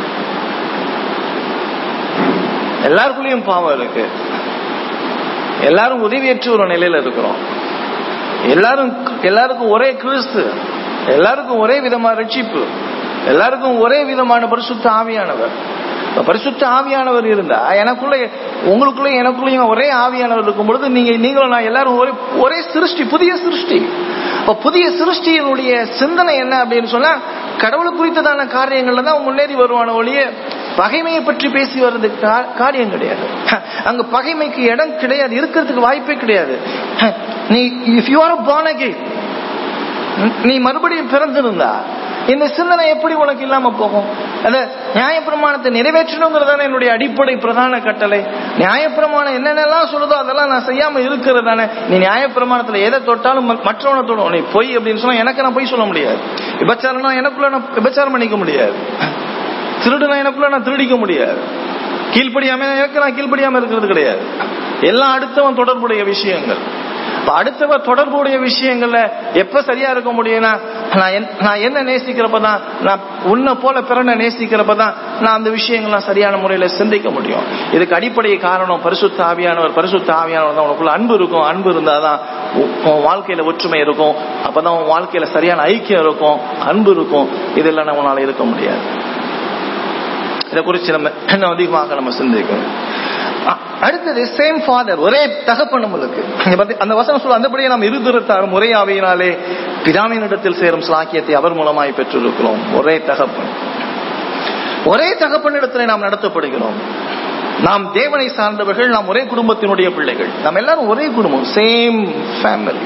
எல்லாருக்குள்ளயும் பாவம் இருக்கு எல்லாரும் உதவியற்ற ஒரு நிலையில இருக்கிறோம் எல்லாரும் எல்லாருக்கும் ஒரே கிறிஸ்து எல்லாருக்கும் ஒரே விதமான ரட்சிப்பு எல்லாருக்கும் ஒரே விதமான பரிசுத்த ஆவியானவர் இப்ப பரிசுத்த ஆவியானவர் இருந்தா எனக்குள்ள உங்களுக்குள்ள எனக்குள்ளயும் ஒரே ஆவியானவர் இருக்கும் பொழுது நீங்க நீங்களும் நான் எல்லாரும் ஒரே ஒரே சிருஷ்டி புதிய சிருஷ்டி இப்ப புதிய சிருஷ்டியினுடைய சிந்தனை என்ன அப்படின்னு சொன்னா கடவுளை குறித்ததான காரியங்கள்ல தான் முன்னேறி வருவான ஒழிய பகைமையை பற்றி பேசி வர்றது கா- காரியம் கிடையாது அங்க பகைமைக்கு இடம் கிடையாது இருக்கிறதுக்கு வாய்ப்பே கிடையாது நீ if you are born again நீ மறுபடியும் பிறந்திருந்தா இந்த சிந்தனை எப்படி உனக்கு இல்லாம போகும் அத நியாயப்பிரமாணத்தை நிறைவேற்றணுங்கிறதான என்னுடைய அடிப்படை பிரதான கட்டளை நியாயப்பிரமாணம் என்னென்னலாம் சொல்லுதோ அதெல்லாம் நான் செய்யாம இருக்கிறதானே நீ நியாயப்பிரமாணத்துல எதை தொட்டாலும் ம- மற்றவனை தொடும் நீ பொய் அப்படின்னு சொன்னா எனக்கு நான் பொய் சொல்ல முடியாது விபச்சாரம்னா எனக்குள்ள நான் விபச்சாரம் பண்ணிக்க முடியாது திருடுனா எனக்குள்ள நான் திருடிக்க முடியாது கீழ்ப்படியாம எனக்கு நான் கீழ்ப்படியாம இருக்கிறது கிடையாது எல்லாம் அடுத்தவன் தொடர்புடைய விஷயங்கள் அப்ப அடுத்தவன் தொடர்புடைய விஷயங்கள்ல எப்ப சரியா இருக்க முடியும்னா நான் என்- நான் என்ன நேசிக்கிறப்பதான் நான் உன்னை போல பிறனை நேசிக்கிறப்பதான் நான் அந்த விஷயங்கள்லாம் சரியான முறையில சிந்திக்க முடியும் இதுக்கு அடிப்படை காரணம் பரிசுத்த ஆவியானவர் பரிசுத்த ஆவியானவர் தான் உனக்குள்ள அன்பு இருக்கும் அன்பு இருந்தாதான் உன் உன் வாழ்க்கையில ஒற்றுமை இருக்கும் அப்பதான் உன் வாழ்க்கையில சரியான ஐக்கியம் இருக்கும் அன்பு இருக்கும் இதெல்லாம் நம்மளால இருக்க முடியாது இதை குறித்து நம்ம இன்னும் அதிகமாக நம்ம சிந்திக்கணும் அ- அடுத்தது சேம் ஃபாதர் ஒரே தகப்பன் நம்மளுக்கு இங்க பாத்தி- அந்த வசனம் சொல்ல அந்தபடியே நாம் இருதிருத்தாரும் ஒரே ஆவியினாலே பிதாமினிடத்தில் சேரும் சாக்கியத்தை அவர் மூலமாய் பெற்றிருக்கிறோம் ஒரே தகப்பன் ஒரே தகப்பனிடத்திலே நாம் நடத்தப்படுகிறோம் நாம் தேவனை சார்ந்தவர்கள் நாம் ஒரே குடும்பத்தினுடைய பிள்ளைகள் நாம் எல்லாரும் ஒரே குடும்பம் சேம் ஃபேமிலி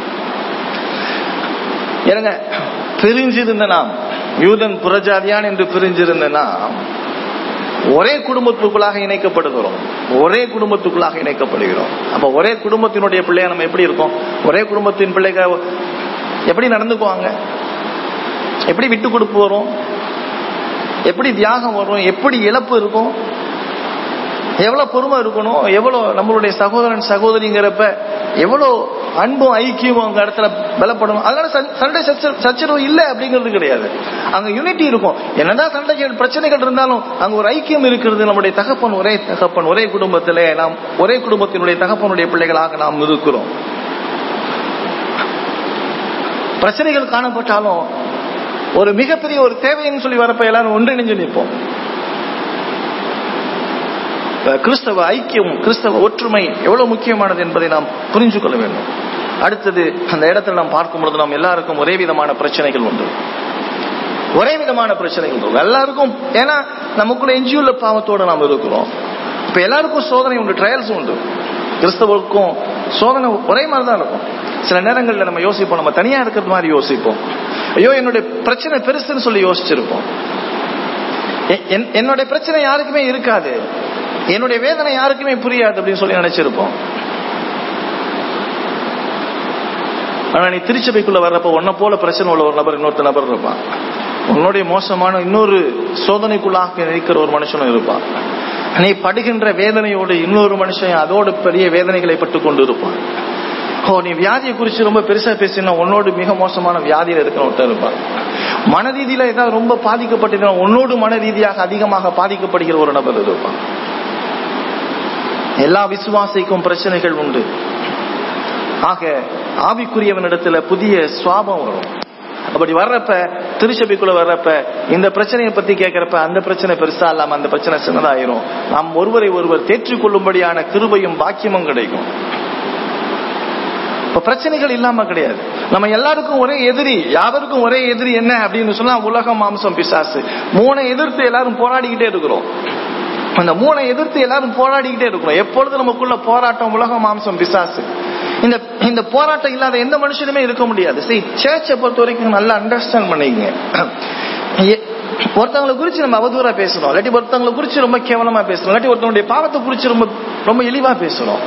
ஏங்க பிரிஞ்சிருந்த நாம் யூதன் புறஜாதியான் என்று பிரிஞ்சிருந்த நாம் ஒரே குடும்பத்துக்குள்ளாக இணைக்கப்படுகிறோம் ஒரே குடும்பத்துக்குள்ளாக இணைக்கப்படுகிறோம் அப்ப ஒரே குடும்பத்தினுடைய பிள்ளையா நம்ம எப்படி இருக்கோம் ஒரே குடும்பத்தின் பிள்ளைக எப்படி நடந்துக்குவாங்க எப்படி விட்டு கொடுப்பு வரும் எப்படி தியாகம் வரும் எப்படி இழப்பு இருக்கும் எவ்வளவு பொறுமை இருக்கணும் எவ்வளவு நம்மளுடைய சகோதரன் சகோதரிங்கிறப்ப எவ்வளவு அன்பும் ஐக்கியமும் அங்க இடத்துல பலப்படணும் அதனால சண்- சண்டை சச்ச- சச்சரவு இல்லை அப்படிங்கிறது கிடையாது அங்க யூனிட்டி இருக்கும் என்னதான் சண்டைகள் பிரச்சனைகள் இருந்தாலும் அங்க ஒரு ஐக்கியம் இருக்கிறது நம்முடைய தகப்பன் ஒரே தகப்பன் ஒரே குடும்பத்திலே நாம் ஒரே குடும்பத்தினுடைய தகப்பனுடைய பிள்ளைகளாக நாம் இருக்கிறோம் பிரச்சனைகள் காணப்பட்டாலும் ஒரு மிகப்பெரிய ஒரு தேவைன்னு சொல்லி வரப்ப எல்லாரும் ஒன்றிணைஞ்சு நிற்போம் கிறிஸ்தவ ஐக்கியம் கிறிஸ்தவ ஒற்றுமை எவ்வளவு முக்கியமானது என்பதை நாம் புரிஞ்சு கொள்ள வேண்டும் அடுத்தது அந்த இடத்துல நாம் பார்க்கும் பொழுது நாம் எல்லாருக்கும் ஒரே விதமான பிரச்சனைகள் உண்டு ஒரே விதமான பிரச்சனைகள் உண்டு எல்லாருக்கும் ஏன்னா நமக்குள்ள எஞ்சியுள்ள பாவத்தோட நாம் இருக்கிறோம் இப்ப எல்லாருக்கும் சோதனை உண்டு ட்ரையல்ஸ் உண்டு கிறிஸ்தவருக்கும் சோதனை ஒரே மாதிரி தான் இருக்கும் சில நேரங்கள்ல நம்ம யோசிப்போம் நம்ம தனியா இருக்கிறது மாதிரி யோசிப்போம் ஐயோ என்னுடைய பிரச்சனை பெருசுன்னு சொல்லி யோசிச்சிருப்போம் எ- என்- என்னுடைய பிரச்சனை யாருக்குமே இருக்காது என்னுடைய வேதனை யாருக்குமே புரியாது அப்படின்னு சொல்லி நினைச்சிருப்போம் ஆனா நீ திருச்சபைக்குள்ள வர்றப்ப உன்னை போல பிரச்சனை உள்ள ஒரு நபர் இன்னொருத்த நபர் இருப்பான் உன்னுடைய மோசமான இன்னொரு சோதனைக்குள்ளாக நிற்கிற ஒரு மனுஷனும் இருப்பான் நீ படுகின்ற வேதனையோடு இன்னொரு மனுஷன் அதோடு பெரிய வேதனைகளை பட்டு கொண்டு இருப்பான் ஓ நீ வியாதியை குறித்து ரொம்ப பெருசா பேசினா உன்னோடு மிக மோசமான வியாதியில இருக்கிற ஒருத்தர் இருப்பான் மன ரீதியில ஏதாவது ரொம்ப பாதிக்கப்பட்டிருந்தா உன்னோடு மன ரீதியாக அதிகமாக பாதிக்கப்படுகிற ஒரு நபர் இருப்பான் எல்லா விசுவாசிக்கும் பிரச்சனைகள் உண்டு ஆக ஆவிக்குரியவனிடத்துல புதிய சுவாபம் வரும் அப்படி வர்றப்ப திருச்சபைக்குள்ள வர்றப்ப இந்த பிரச்சனையை பத்தி கேட்கறப்ப அந்த பிரச்சனை பெருசா இல்லாம அந்த பிரச்சனை சின்னதாயிரும் நாம் ஒருவரை ஒருவர் தேற்றிக்கொள்ளும்படியான கிருபையும் பாக்கியமும் கிடைக்கும் இப்ப பிரச்சனைகள் இல்லாம கிடையாது நம்ம எல்லாருக்கும் ஒரே எதிரி யாவருக்கும் ஒரே எதிரி என்ன அப்படின்னு சொன்னா உலகம் மாம்சம் பிசாசு மூணை எதிர்த்து எல்லாரும் போராடிக்கிட்டே இருக்கிறோம் அந்த மூணை எதிர்த்து எல்லாரும் போராடிக்கிட்டே இருக்கிறோம் எப்பொழுது நமக்குள்ள போராட்டம் உலகம் மாம்சம் பிசாசு இந்த இந்த போராட்டம் இல்லாத எந்த மனுஷனுமே இருக்க முடியாது சரி சேர்ச்சை பொறுத்த வரைக்கும் நல்லா அண்டர்ஸ்டாண்ட் பண்ணிக்கங்க எ- ஒருத்தவங்களை குறிச்சு நம்ம அவதூறா பேசுறோம் இல்லாட்டி ஒருத்தவங்களை குறிச்சு ரொம்ப கேவலமா பேசுறோம் இல்லாட்டி ஒருத்தவங்களுடைய பாவத்தை குறிச்சு ரொம்ப ரொம்ப இழிவா பேசுறோம்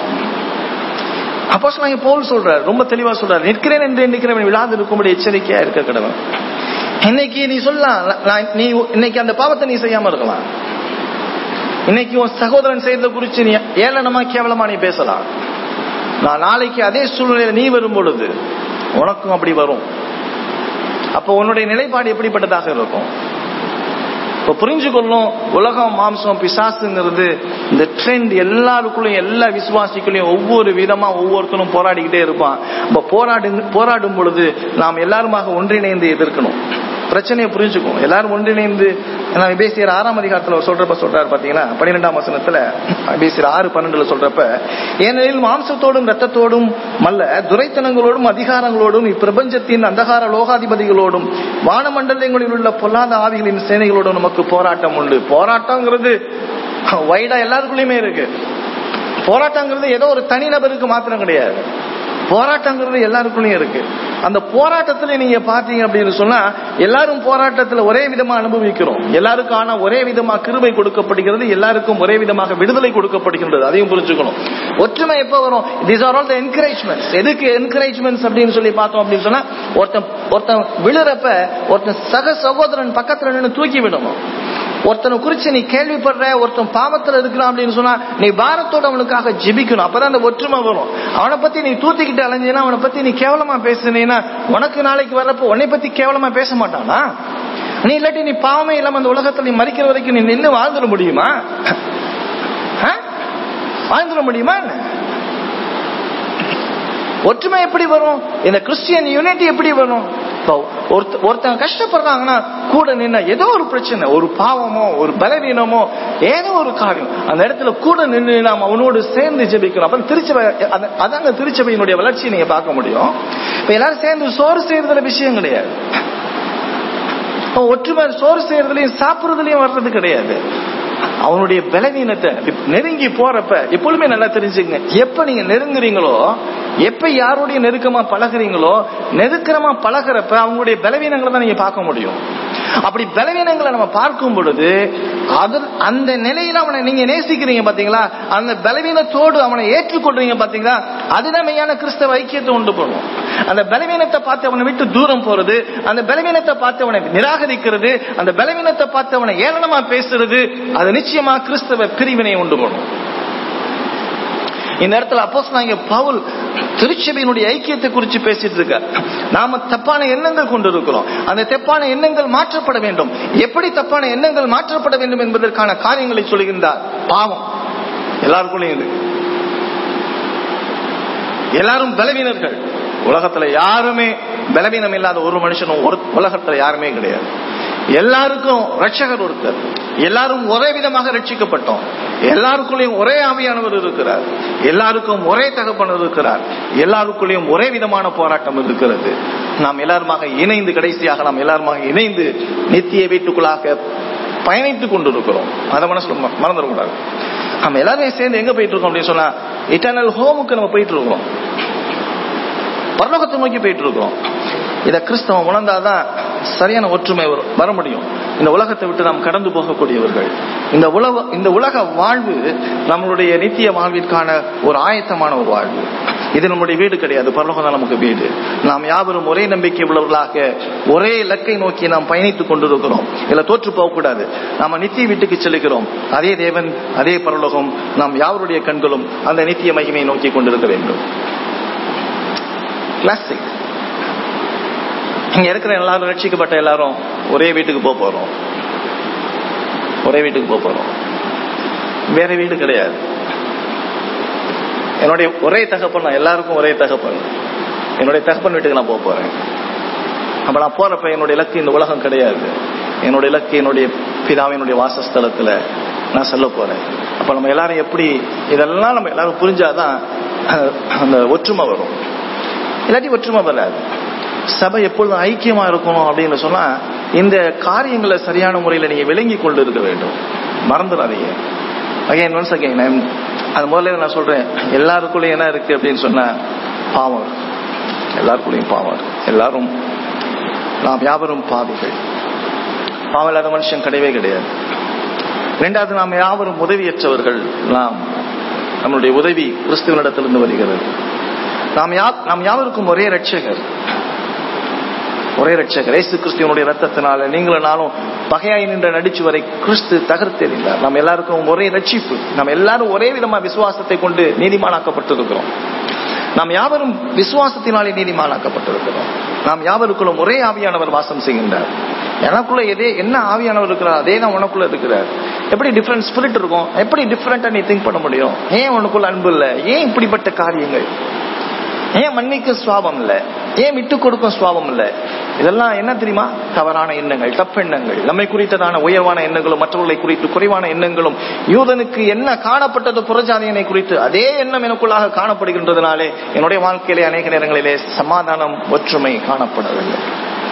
அப்போ நாங்க போல் சொல்றாரு ரொம்ப தெளிவா சொல்றாரு நிற்கிறேன் என்று நிற்கிறவன் விழாது இருக்கும்படி எச்சரிக்கையா இருக்க கடவன் இன்னைக்கு நீ சொல்லலாம் நான் நீ இன்னைக்கு அந்த பாவத்தை நீ செய்யாம இருக்கலாம் இன்னைக்கு உன் சகோதரன் செய்ததை குறிச்சு நீ ஏளனமா கேவலமா நீ பேசலாம் நான் நாளைக்கு அதே சூழ்நிலையில நீ வரும் பொழுது உனக்கும் அப்படி வரும் அப்போ உன்னுடைய நிலைப்பாடு எப்படிப்பட்டதாக இருக்கும் இப்ப புரிஞ்சுக்கொள்ளும் உலகம் மாம்சம் பிசாசுங்கிறது இந்த ட்ரெண்ட் எல்லாருக்குள்ளயும் எல்லா விசுவாசிக்குள்ளயும் ஒவ்வொரு விதமா ஒவ்வொருத்தரும் போராடிக்கிட்டே இருப்பான் அப்ப போராடு போராடும் பொழுது நாம் எல்லாருமாக ஒன்றிணைந்து எதிர்க்கணும் பிரச்சனையை புரிஞ்சுக்கும் எல்லாரும் ஒன்றிணைந்து நான் பேசியர் ஆறாம் அதிகாரத்துல அவர் சொல்றப்ப சொல்றாரு பாத்தீங்கன்னா பன்னிரெண்டாம் வசனத்துல பேசியர் ஆறு பன்னெண்டுல சொல்றப்ப ஏனெனில் மாம்சத்தோடும் ரத்தத்தோடும் மல்ல துரைத்தனங்களோடும் அதிகாரங்களோடும் இப்பிரபஞ்சத்தின் அந்தகார லோகாதிபதிகளோடும் வானமண்டலங்களில் உள்ள பொல்லாத ஆவிகளின் சேனைகளோடும் நமக்கு போராட்டம் உண்டு போராட்டங்கிறது வைடா எல்லாருக்குள்ளயுமே இருக்கு போராட்டங்கிறது ஏதோ ஒரு தனிநபருக்கு மாத்திரம் கிடையாது போராட்டங்கிறது எல்லாருக்குள்ளயும் இருக்கு அந்த போராட்டத்துல நீங்க பாத்தீங்க அப்படின்னு சொன்னா எல்லாரும் போராட்டத்துல ஒரே விதமா அனுபவிக்கிறோம் எல்லாருக்கும் ஆனா ஒரே விதமா கிருபை கொடுக்கப்படுகிறது எல்லாருக்கும் ஒரே விதமாக விடுதலை கொடுக்கப்படுகின்றது அதையும் புரிஞ்சுக்கணும் ஒற்றுமை எப்ப வரும் this are all the encouragements எதுக்கு என்கரேஜ்மெண்ட்ஸ் அப்படின்னு சொல்லி பார்த்தோம் அப்படின்னு சொன்னா ஒருத்தன் ஒருத்தன் விழுறப்ப ஒருத்தன் சக சகோதரன் பக்கத்துல நின்று தூக்கி விடணும் ஒருத்தனை குறிச்சு நீ கேள்விப்படுற ஒருத்தன் பாவத்துல இருக்கிறான் அப்படின்னு சொன்னா நீ பாரத்தோட அவனுக்காக ஜெபிக்கணும் அப்பதான் அந்த ஒற்றுமை வரும் அவனை பத்தி நீ தூத்திக்கிட்டு அலைஞ்சீனா அவனை பத்தி நீ கேவலமா பேசுனீன்னா உனக்கு நாளைக்கு வர்றப்போ உன்னை பத்தி கேவலமா பேச மாட்டானா நீ இல்லாட்டி நீ பாவமே இல்லாம அந்த உலகத்துல நீ மறிக்கிற வரைக்கும் நீ நின்று வாழ்ந்துட முடியுமா ஆ? வாழ்ந்துட முடியுமா என்ன ஒற்றுமை எப்படி வரும் இந்த கிறிஸ்டியன் யூனிட்டி எப்படி வரும் இப்போ ஒருத்த- ஒருத்தன் கஷ்டப்படுறாங்கன்னா கூட நின்ன ஏதோ ஒரு பிரச்சனை ஒரு பாவமோ ஒரு பலவீனமோ ஏதோ ஒரு காரியம் அந்த இடத்துல கூட நின்று நாம் அவனோடு சேர்ந்து ஜெபிக்கணும் அப்ப திருச்சபை அத- அதாங்க திருச்சபையினுடைய வளர்ச்சியை நீங்க பார்க்க முடியும் இப்ப எல்லாரும் சேர்ந்து சோறு செய்யறதுல விஷயம் கிடையாது இப்ப ஒற்றுமை சோறு செய்யறதுலயும் சாப்பிடுறதுலயும் வர்றது கிடையாது அவனுடைய பலவீனத்தை இப்ப நெருங்கி போறப்ப எப்பொழுதுமே நல்லா தெரிஞ்சுங்க எப்ப நீங்க நெருங்குறீங்களோ எப்ப யாருடைய நெருக்கமா பழகுறீங்களோ நெருக்கமா பழகுறப்ப அவங்களுடைய பலவீனங்களை தான் நீங்க பார்க்க முடியும் அப்படி பலவீனங்களை நம்ம பார்க்கும் பொழுது அது அந்த நிலையில அவனை நீங்க நேசிக்கிறீங்க பாத்தீங்களா அந்த பலவீனத்தோடு அவனை ஏற்றுக்கொள்றீங்க பாத்தீங்களா அதுதான் மெய்யான கிறிஸ்தவ ஐக்கியத்தை உண்டு பண்ணும் அந்த பலவீனத்தை பார்த்து அவனை விட்டு தூரம் போறது அந்த பலவீனத்தை பார்த்து அவனை நிராகரிக்கிறது அந்த பலவீனத்தை பார்த்து அவனை ஏளனமா பேசுறது அது நிச்சயமா கிறிஸ்தவ பிரிவினை உண்டு பண்ணும் இந்த இடத்துல அப்போஸ் நாங்க பவுல் திருச்சபையினுடைய ஐக்கியத்தை குறித்து பேசிட்டு இருக்க நாம தப்பான எண்ணங்கள் கொண்டு இருக்கிறோம் அந்த தப்பான எண்ணங்கள் மாற்றப்பட வேண்டும் எப்படி தப்பான எண்ணங்கள் மாற்றப்பட வேண்டும் என்பதற்கான காரியங்களை சொல்கின்றார் பாவம் எல்லாருக்குள்ளயும் இது எல்லாரும் பலவீனர்கள் உலகத்துல யாருமே பலவீனம் இல்லாத ஒரு மனுஷனும் ஒரு உலகத்துல யாருமே கிடையாது எல்லாருக்கும் ரட்சகர் ஒருத்தர் எல்லாரும் ஒரே விதமாக ரட்சிக்கப்பட்டோம் எல்லாருக்குள்ளேயும் ஒரே ஆவியானவர் இருக்கிறார் எல்லாருக்கும் ஒரே தகப்பன் இருக்கிறார் எல்லாருக்குள்ளேயும் ஒரே விதமான போராட்டம் இருக்கிறது நாம் எல்லாருமாக இணைந்து கடைசியாக நாம் எல்லாருமாக இணைந்து நித்திய வீட்டுக்குள்ளாக பயணித்துக் கொண்டிருக்கிறோம் அதை மனசுல மறந்துடக்கூடாது நம்ம எல்லாருமே சேர்ந்து எங்க போயிட்டு இருக்கோம் அப்படின்னு சொன்னா இட்டர்னல் ஹோமுக்கு நம்ம போயிட்டு இருக்கோம் பரலோகத்தை நோக்கி போயிட்டு இருக்கோம் இத கிறிஸ்தவம் உணர்ந்தாதான் சரியான ஒற்றுமை வர முடியும் இந்த உலகத்தை விட்டு நாம் கடந்து போகக்கூடியவர்கள் இந்த உலக இந்த உலக வாழ்வு நம்மளுடைய நித்திய வாழ்விற்கான ஒரு ஆயத்தமான ஒரு வாழ்வு இது நம்முடைய வீடு கிடையாது பரலோகம் தான் நமக்கு வீடு நாம் யாவரும் ஒரே நம்பிக்கை உள்ளவர்களாக ஒரே இலக்கை நோக்கி நாம் பயணித்துக் கொண்டிருக்கிறோம் இதுல தோற்று போகக்கூடாது நாம நித்திய வீட்டுக்கு செல்கிறோம் அதே தேவன் அதே பரலோகம் நாம் யாவருடைய கண்களும் அந்த நித்திய மகிமையை நோக்கி கொண்டிருக்க வேண்டும் கிளாசிக் இங்க இருக்கிற எல்லாரும் ரட்சிக்கப்பட்ட எல்லாரும் ஒரே வீட்டுக்கு போக போறோம் ஒரே வீட்டுக்கு போக போறோம் வேற வீடு கிடையாது என்னுடைய ஒரே தகப்பன் நான் எல்லாருக்கும் ஒரே தகப்பன் என்னுடைய தகப்பன் வீட்டுக்கு நான் போக போறேன் அப்ப நான் போறப்ப என்னுடைய இலக்கு இந்த உலகம் கிடையாது என்னுடைய இலக்கு என்னுடைய பிதாவினுடைய வாசஸ்தலத்துல நான் சொல்ல போறேன் அப்ப நம்ம எல்லாரும் எப்படி இதெல்லாம் நம்ம எல்லாரும் புரிஞ்சாதான் அந்த ஒற்றுமை வரும் இல்லாட்டி ஒற்றுமை வராது சபை எப்பொழுதும் ஐக்கியமா இருக்கணும் அப்படின்னு சொன்னா இந்த காரியங்களை சரியான முறையில நீங்க விளங்கி கொண்டு இருக்க வேண்டும் மறந்துடாதீங்க அகைன் ஒன்ஸ் அகைன் அது முதல்ல நான் சொல்றேன் எல்லாருக்குள்ளயும் என்ன இருக்கு அப்படின்னு சொன்னா பாவம் எல்லாருக்குள்ளயும் பாவம் எல்லாரும் நாம் யாவரும் பாவிகள் பாவம் இல்லாத மனுஷன் கிடையவே கிடையாது ரெண்டாவது நாம் யாவரும் உதவியற்றவர்கள் நாம் நம்மளுடைய உதவி கிறிஸ்துவனிடத்திலிருந்து வருகிறது நாம் யா நாம் யாவருக்கும் ஒரே ரட்சகர் ஒரே ரட்சகர் ஏசு கிறிஸ்துவனுடைய ரத்தத்தினால நீங்களும் நானும் பகையாய் நின்ற நடிச்சு வரை கிறிஸ்து தகர்த்தெறிந்தார் நாம் எல்லாருக்கும் ஒரே ரட்சிப்பு நாம் எல்லாரும் ஒரே விதமா விசுவாசத்தை கொண்டு நீதிமானாக்கப்பட்டிருக்கிறோம் நாம் யாவரும் விசுவாசத்தினாலே நீதிமானாக்கப்பட்டிருக்கிறோம் நாம் யாவருக்குள்ளும் ஒரே ஆவியானவர் வாசம் செய்கின்றார் எனக்குள்ள எதே என்ன ஆவியானவர் இருக்கிறார் அதே தான் உனக்குள்ள இருக்கிறார் எப்படி டிஃபரெண்ட் ஸ்பிரிட் இருக்கும் எப்படி டிஃபரெண்டா நீ திங்க் பண்ண முடியும் ஏன் உனக்குள்ள அன்பு இல்லை ஏன் இப்படிப்பட்ட காரியங்கள் ஏன் மன்னிக்கும் சுவாபம் இல்ல ஏன் விட்டு கொடுக்கும் சுவாபம் இல்ல இதெல்லாம் என்ன தெரியுமா தவறான எண்ணங்கள் தப்பெண்ணங்கள் நம்மை குறித்ததான உயர்வான எண்ணங்களும் மற்றவர்களை குறித்து குறைவான எண்ணங்களும் யூதனுக்கு என்ன காணப்பட்டது புறஜாதியனை குறித்து அதே எண்ணம் எனக்குள்ளாக காணப்படுகின்றதுனாலே என்னுடைய வாழ்க்கையிலே அநேக நேரங்களிலே சமாதானம் ஒற்றுமை காணப்படவில்லை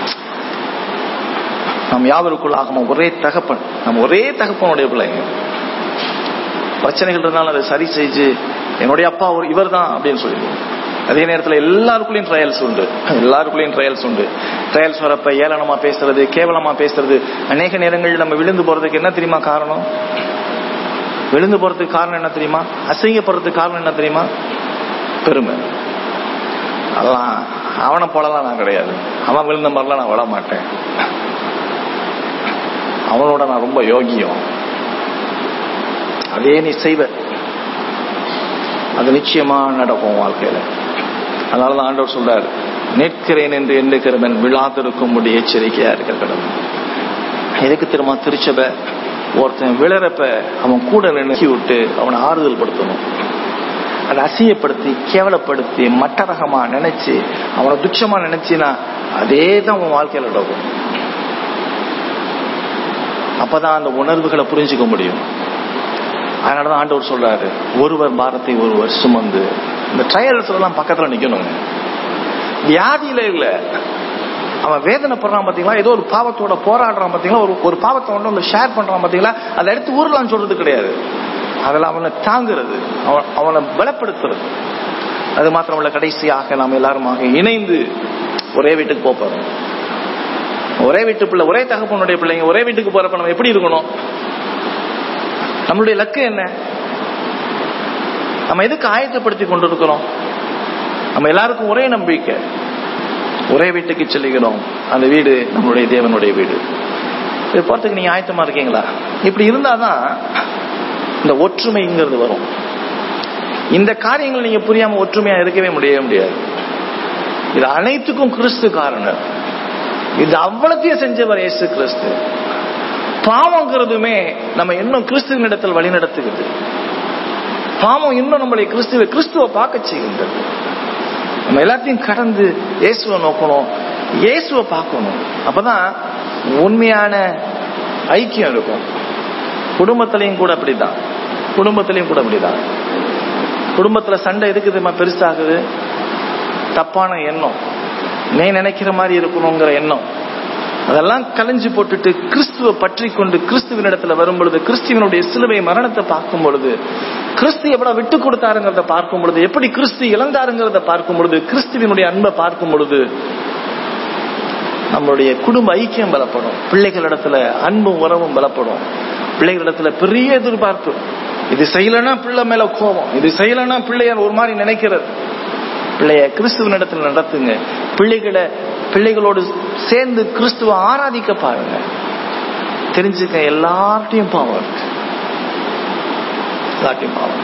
நாம் யாவருக்குள்ளாக ஒரே தகப்பன் நம்ம ஒரே தகப்பனுடைய பிள்ளைங்க பிரச்சனைகள் இருந்தாலும் அதை சரி செஞ்சு என்னுடைய அப்பா ஒரு இவர் தான் அப்படின்னு சொல்லிடுவோம் அதே நேரத்தில் எல்லாருக்குள்ளேயும் ட்ரையல்ஸ் உண்டு எல்லாருக்குள்ளேயும் ட்ரையல்ஸ் உண்டு ட்ரையல்ஸ் வரப்ப ஏளனமா பேசுறது கேவலமா பேசுறது அநேக நேரங்கள் நம்ம விழுந்து போறதுக்கு என்ன தெரியுமா காரணம் விழுந்து போறதுக்கு காரணம் என்ன தெரியுமா அசிங்கப்படுறதுக்கு காரணம் என்ன தெரியுமா பெருமை அதெல்லாம் அவனை போலலாம் நான் கிடையாது அவன் விழுந்த மாதிரிலாம் நான் விட மாட்டேன் அவனோட நான் ரொம்ப யோகியம் அதே நீ செய்வ அது நிச்சயமா நடக்கும் வாழ்க்கையில அதனாலதான் ஆண்டவர் சொல்றாரு நிற்கிறேன் என்று எண்ணுகிறவன் விழாதிருக்கும்படி எச்சரிக்கையா இருக்க கடவுள் எதுக்கு திரும்ப திருச்சபை ஒருத்தன் விழறப்ப அவன் கூட நினைச்சி விட்டு அவனை ஆறுதல் படுத்தணும் அதை அசியப்படுத்தி கேவலப்படுத்தி மட்டரகமா நினைச்சு அவனை துச்சமா நினைச்சினா அதே தான் உன் வாழ்க்கையில நடக்கும் அப்பதான் அந்த உணர்வுகளை புரிஞ்சுக்க முடியும் அதனாலதான் ஆண்டவர் சொல்றாரு ஒருவர் பாரத்தை ஒருவர் சுமந்து இந்த ட்ரையல்ஸ் எல்லாம் பக்கத்துல நிக்கணுங்க வியாதியில இல்ல அவன் வேதனைப்படுறான் பாத்தீங்களா ஏதோ ஒரு பாவத்தோட போராடுறான் பாத்தீங்களா ஒரு ஒரு பாவத்தை ஒன்று ஷேர் பண்றான் பாத்தீங்களா அதை எடுத்து ஊர்லான்னு சொல்றது கிடையாது அதில் அவனை தாங்குறது அவன் அவனை பலப்படுத்துறது அது மாத்திரமல்ல கடைசியாக நாம் எல்லாருமாக இணைந்து ஒரே வீட்டுக்கு போறோம் ஒரே வீட்டு பிள்ளை ஒரே தகப்பனுடைய பிள்ளைங்க ஒரே வீட்டுக்கு போறப்ப நம்ம எப்படி இருக்கணும் நம்மளுடைய லக்கு என்ன நம்ம எதுக்கு ஆயத்தப்படுத்தி கொண்டிருக்கிறோம் நம்ம எல்லாருக்கும் ஒரே நம்பிக்கை ஒரே வீட்டுக்கு செல்லுகிறோம் அந்த வீடு நம்மளுடைய தேவனுடைய வீடு இது போறதுக்கு நீங்க ஆயத்தமா இருக்கீங்களா இப்படி இருந்தாதான் இந்த ஒற்றுமைங்கிறது வரும் இந்த காரியங்கள் நீங்க புரியாம ஒற்றுமையா இருக்கவே முடியவே முடியாது இது அனைத்துக்கும் கிறிஸ்து காரணம் இது அவ்வளத்தையும் செஞ்சவர் இயேசு கிறிஸ்து பாவங்கிறதுமே நம்ம இன்னும் கிறிஸ்துவின் இடத்தில் வழி நடத்துகிறது பாவம் இன்னும் நம்மளை கிறிஸ்துவ கிறிஸ்துவ பார்க்க செய்கின்றது நம்ம எல்லாத்தையும் கடந்து இயேசுவை நோக்கணும் இயேசுவை பார்க்கணும் அப்பதான் உண்மையான ஐக்கியம் இருக்கும் குடும்பத்திலையும் கூட அப்படிதான் குடும்பத்திலையும் கூட அப்படிதான் குடும்பத்துல சண்டை எதுக்கு தெரியுமா பெருசாகுது தப்பான எண்ணம் நீ நினைக்கிற மாதிரி இருக்கணுங்கிற எண்ணம் அதெல்லாம் கலைஞ்சு போட்டுட்டு கிறிஸ்துவ பற்றி கொண்டு கிறிஸ்துவின் இடத்துல வரும் பொழுது கிறிஸ்துவனுடைய சிலுவை மரணத்தை பார்க்கும் பொழுது கிறிஸ்து எவ்வளவு விட்டு கொடுத்தாருங்கிறத பார்க்கும் பொழுது எப்படி கிறிஸ்து இழந்தாருங்கிறத பார்க்கும் பொழுது கிறிஸ்துவனுடைய அன்பை பார்க்கும் பொழுது நம்மளுடைய குடும்ப ஐக்கியம் பலப்படும் பிள்ளைகளிடத்துல அன்பும் உறவும் பலப்படும் பிள்ளைகளிடத்துல பெரிய எதிர்பார்ப்பு இது செய்யலன்னா பிள்ளை மேல கோபம் இது செய்யலன்னா பிள்ளையார் ஒரு மாதிரி நினைக்கிறது பிள்ளைய கிறிஸ்துவ இடத்துல நடத்துங்க பிள்ளைகளை பிள்ளைகளோடு சேர்ந்து கிறிஸ்துவ ஆராதிக்க பாருங்க தெரிஞ்சுக்க எல்லார்ட்டையும் பாவம் இருக்கு எல்லார்ட்டையும் பாவம்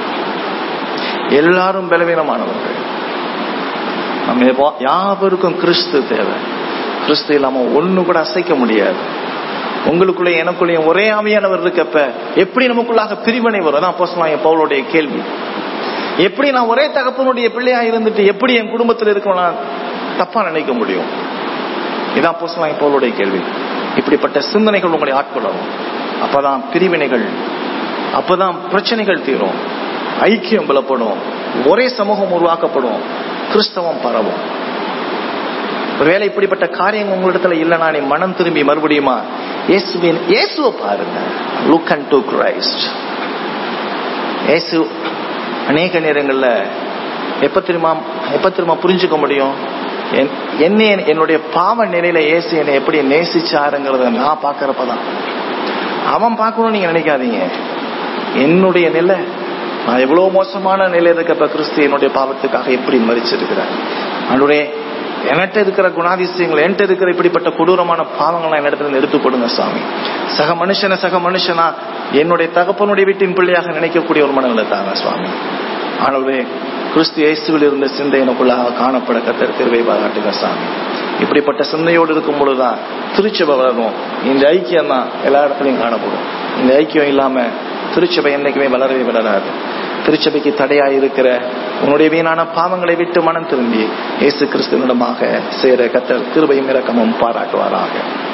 எல்லாரும் பலவீனமானவர்கள் நம்ம யாவருக்கும் கிறிஸ்து தேவை கிறிஸ்து இல்லாம ஒண்ணு கூட அசைக்க முடியாது உங்களுக்குள்ளே எனக்குள்ளேயும் ஒரே ஆவியானவர் இருக்கப்ப எப்படி நமக்குள்ளாக பிரிவினை வரும் அதான் அப்போ பவுலுடைய கேள்வி எப்படி நான் ஒரே தகப்பனுடைய பிள்ளையா இருந்துட்டு எப்படி என் குடும்பத்தில் இருக்கலாம் தப்பா நினைக்க முடியும் இதான் போசலாம் பவுலுடைய கேள்வி இப்படிப்பட்ட சிந்தனைகள் உங்களை ஆட்கொள்ளும் அப்பதான் பிரிவினைகள் அப்பதான் பிரச்சனைகள் தீரும் ஐக்கியம் பலப்படும் ஒரே சமூகம் உருவாக்கப்படும் கிறிஸ்தவம் பரவும் ஒருவேளை இப்படிப்பட்ட காரியங்கள் உங்களிடத்துல இல்லைனா நீ மனம் திரும்பி மறுபடியுமா இயேசுவின் இயேசுவை பாருங்க லுக் அண்ட் டு கிரைஸ்ட் இயேசு அநேக நேரங்கள்ல எப்ப திரும்ப எப்ப திரும்ப புரிஞ்சுக்க முடியும் என்ன என்னுடைய பாவ நிலையில இயேசு என்னை எப்படி நேசிச்சாருங்கிறத நான் பாக்குறப்பதான் அவன் பார்க்கணும்னு நீங்க நினைக்காதீங்க என்னுடைய நிலை நான் எவ்வளவு மோசமான நிலையில இருக்கப்ப கிறிஸ்து என்னுடைய பாவத்துக்காக எப்படி மறிச்சிருக்கிறார் அவனுடைய என்கிட்ட இருக்கிற குணாதிசயங்கள் என்கிட்ட இருக்கிற இப்படிப்பட்ட கொடூரமான பாவங்களை என்னிடத்துல எடுத்து கொடுங்க சாமி சக மனுஷன சக மனுஷனா என்னுடைய தகப்பனுடைய வீட்டின் பிள்ளையாக நினைக்கக்கூடிய ஒரு மனநிலை தாங்க சுவாமி ஆனவே கிறிஸ்து இயேசுவில் இருந்த சிந்தை எனக்குள்ளாக காணப்பட கத்தர் திருவை பாராட்டுங்க சாமி இப்படிப்பட்ட சிந்தையோடு இருக்கும் பொழுதுதான் திருச்சபை வளரும் இந்த ஐக்கியம் தான் எல்லா இடத்துலையும் காணப்படும் இந்த ஐக்கியம் இல்லாம திருச்சபை என்னைக்குமே வளரவே வளராது திருச்சபைக்கு தடையா இருக்கிற உன்னுடைய வீணான பாவங்களை விட்டு மனம் திரும்பி இயேசு கிறிஸ்துவனிடமாக சேர கத்தர் கிருபையும் இரக்கமும் பாராட்டுவாராக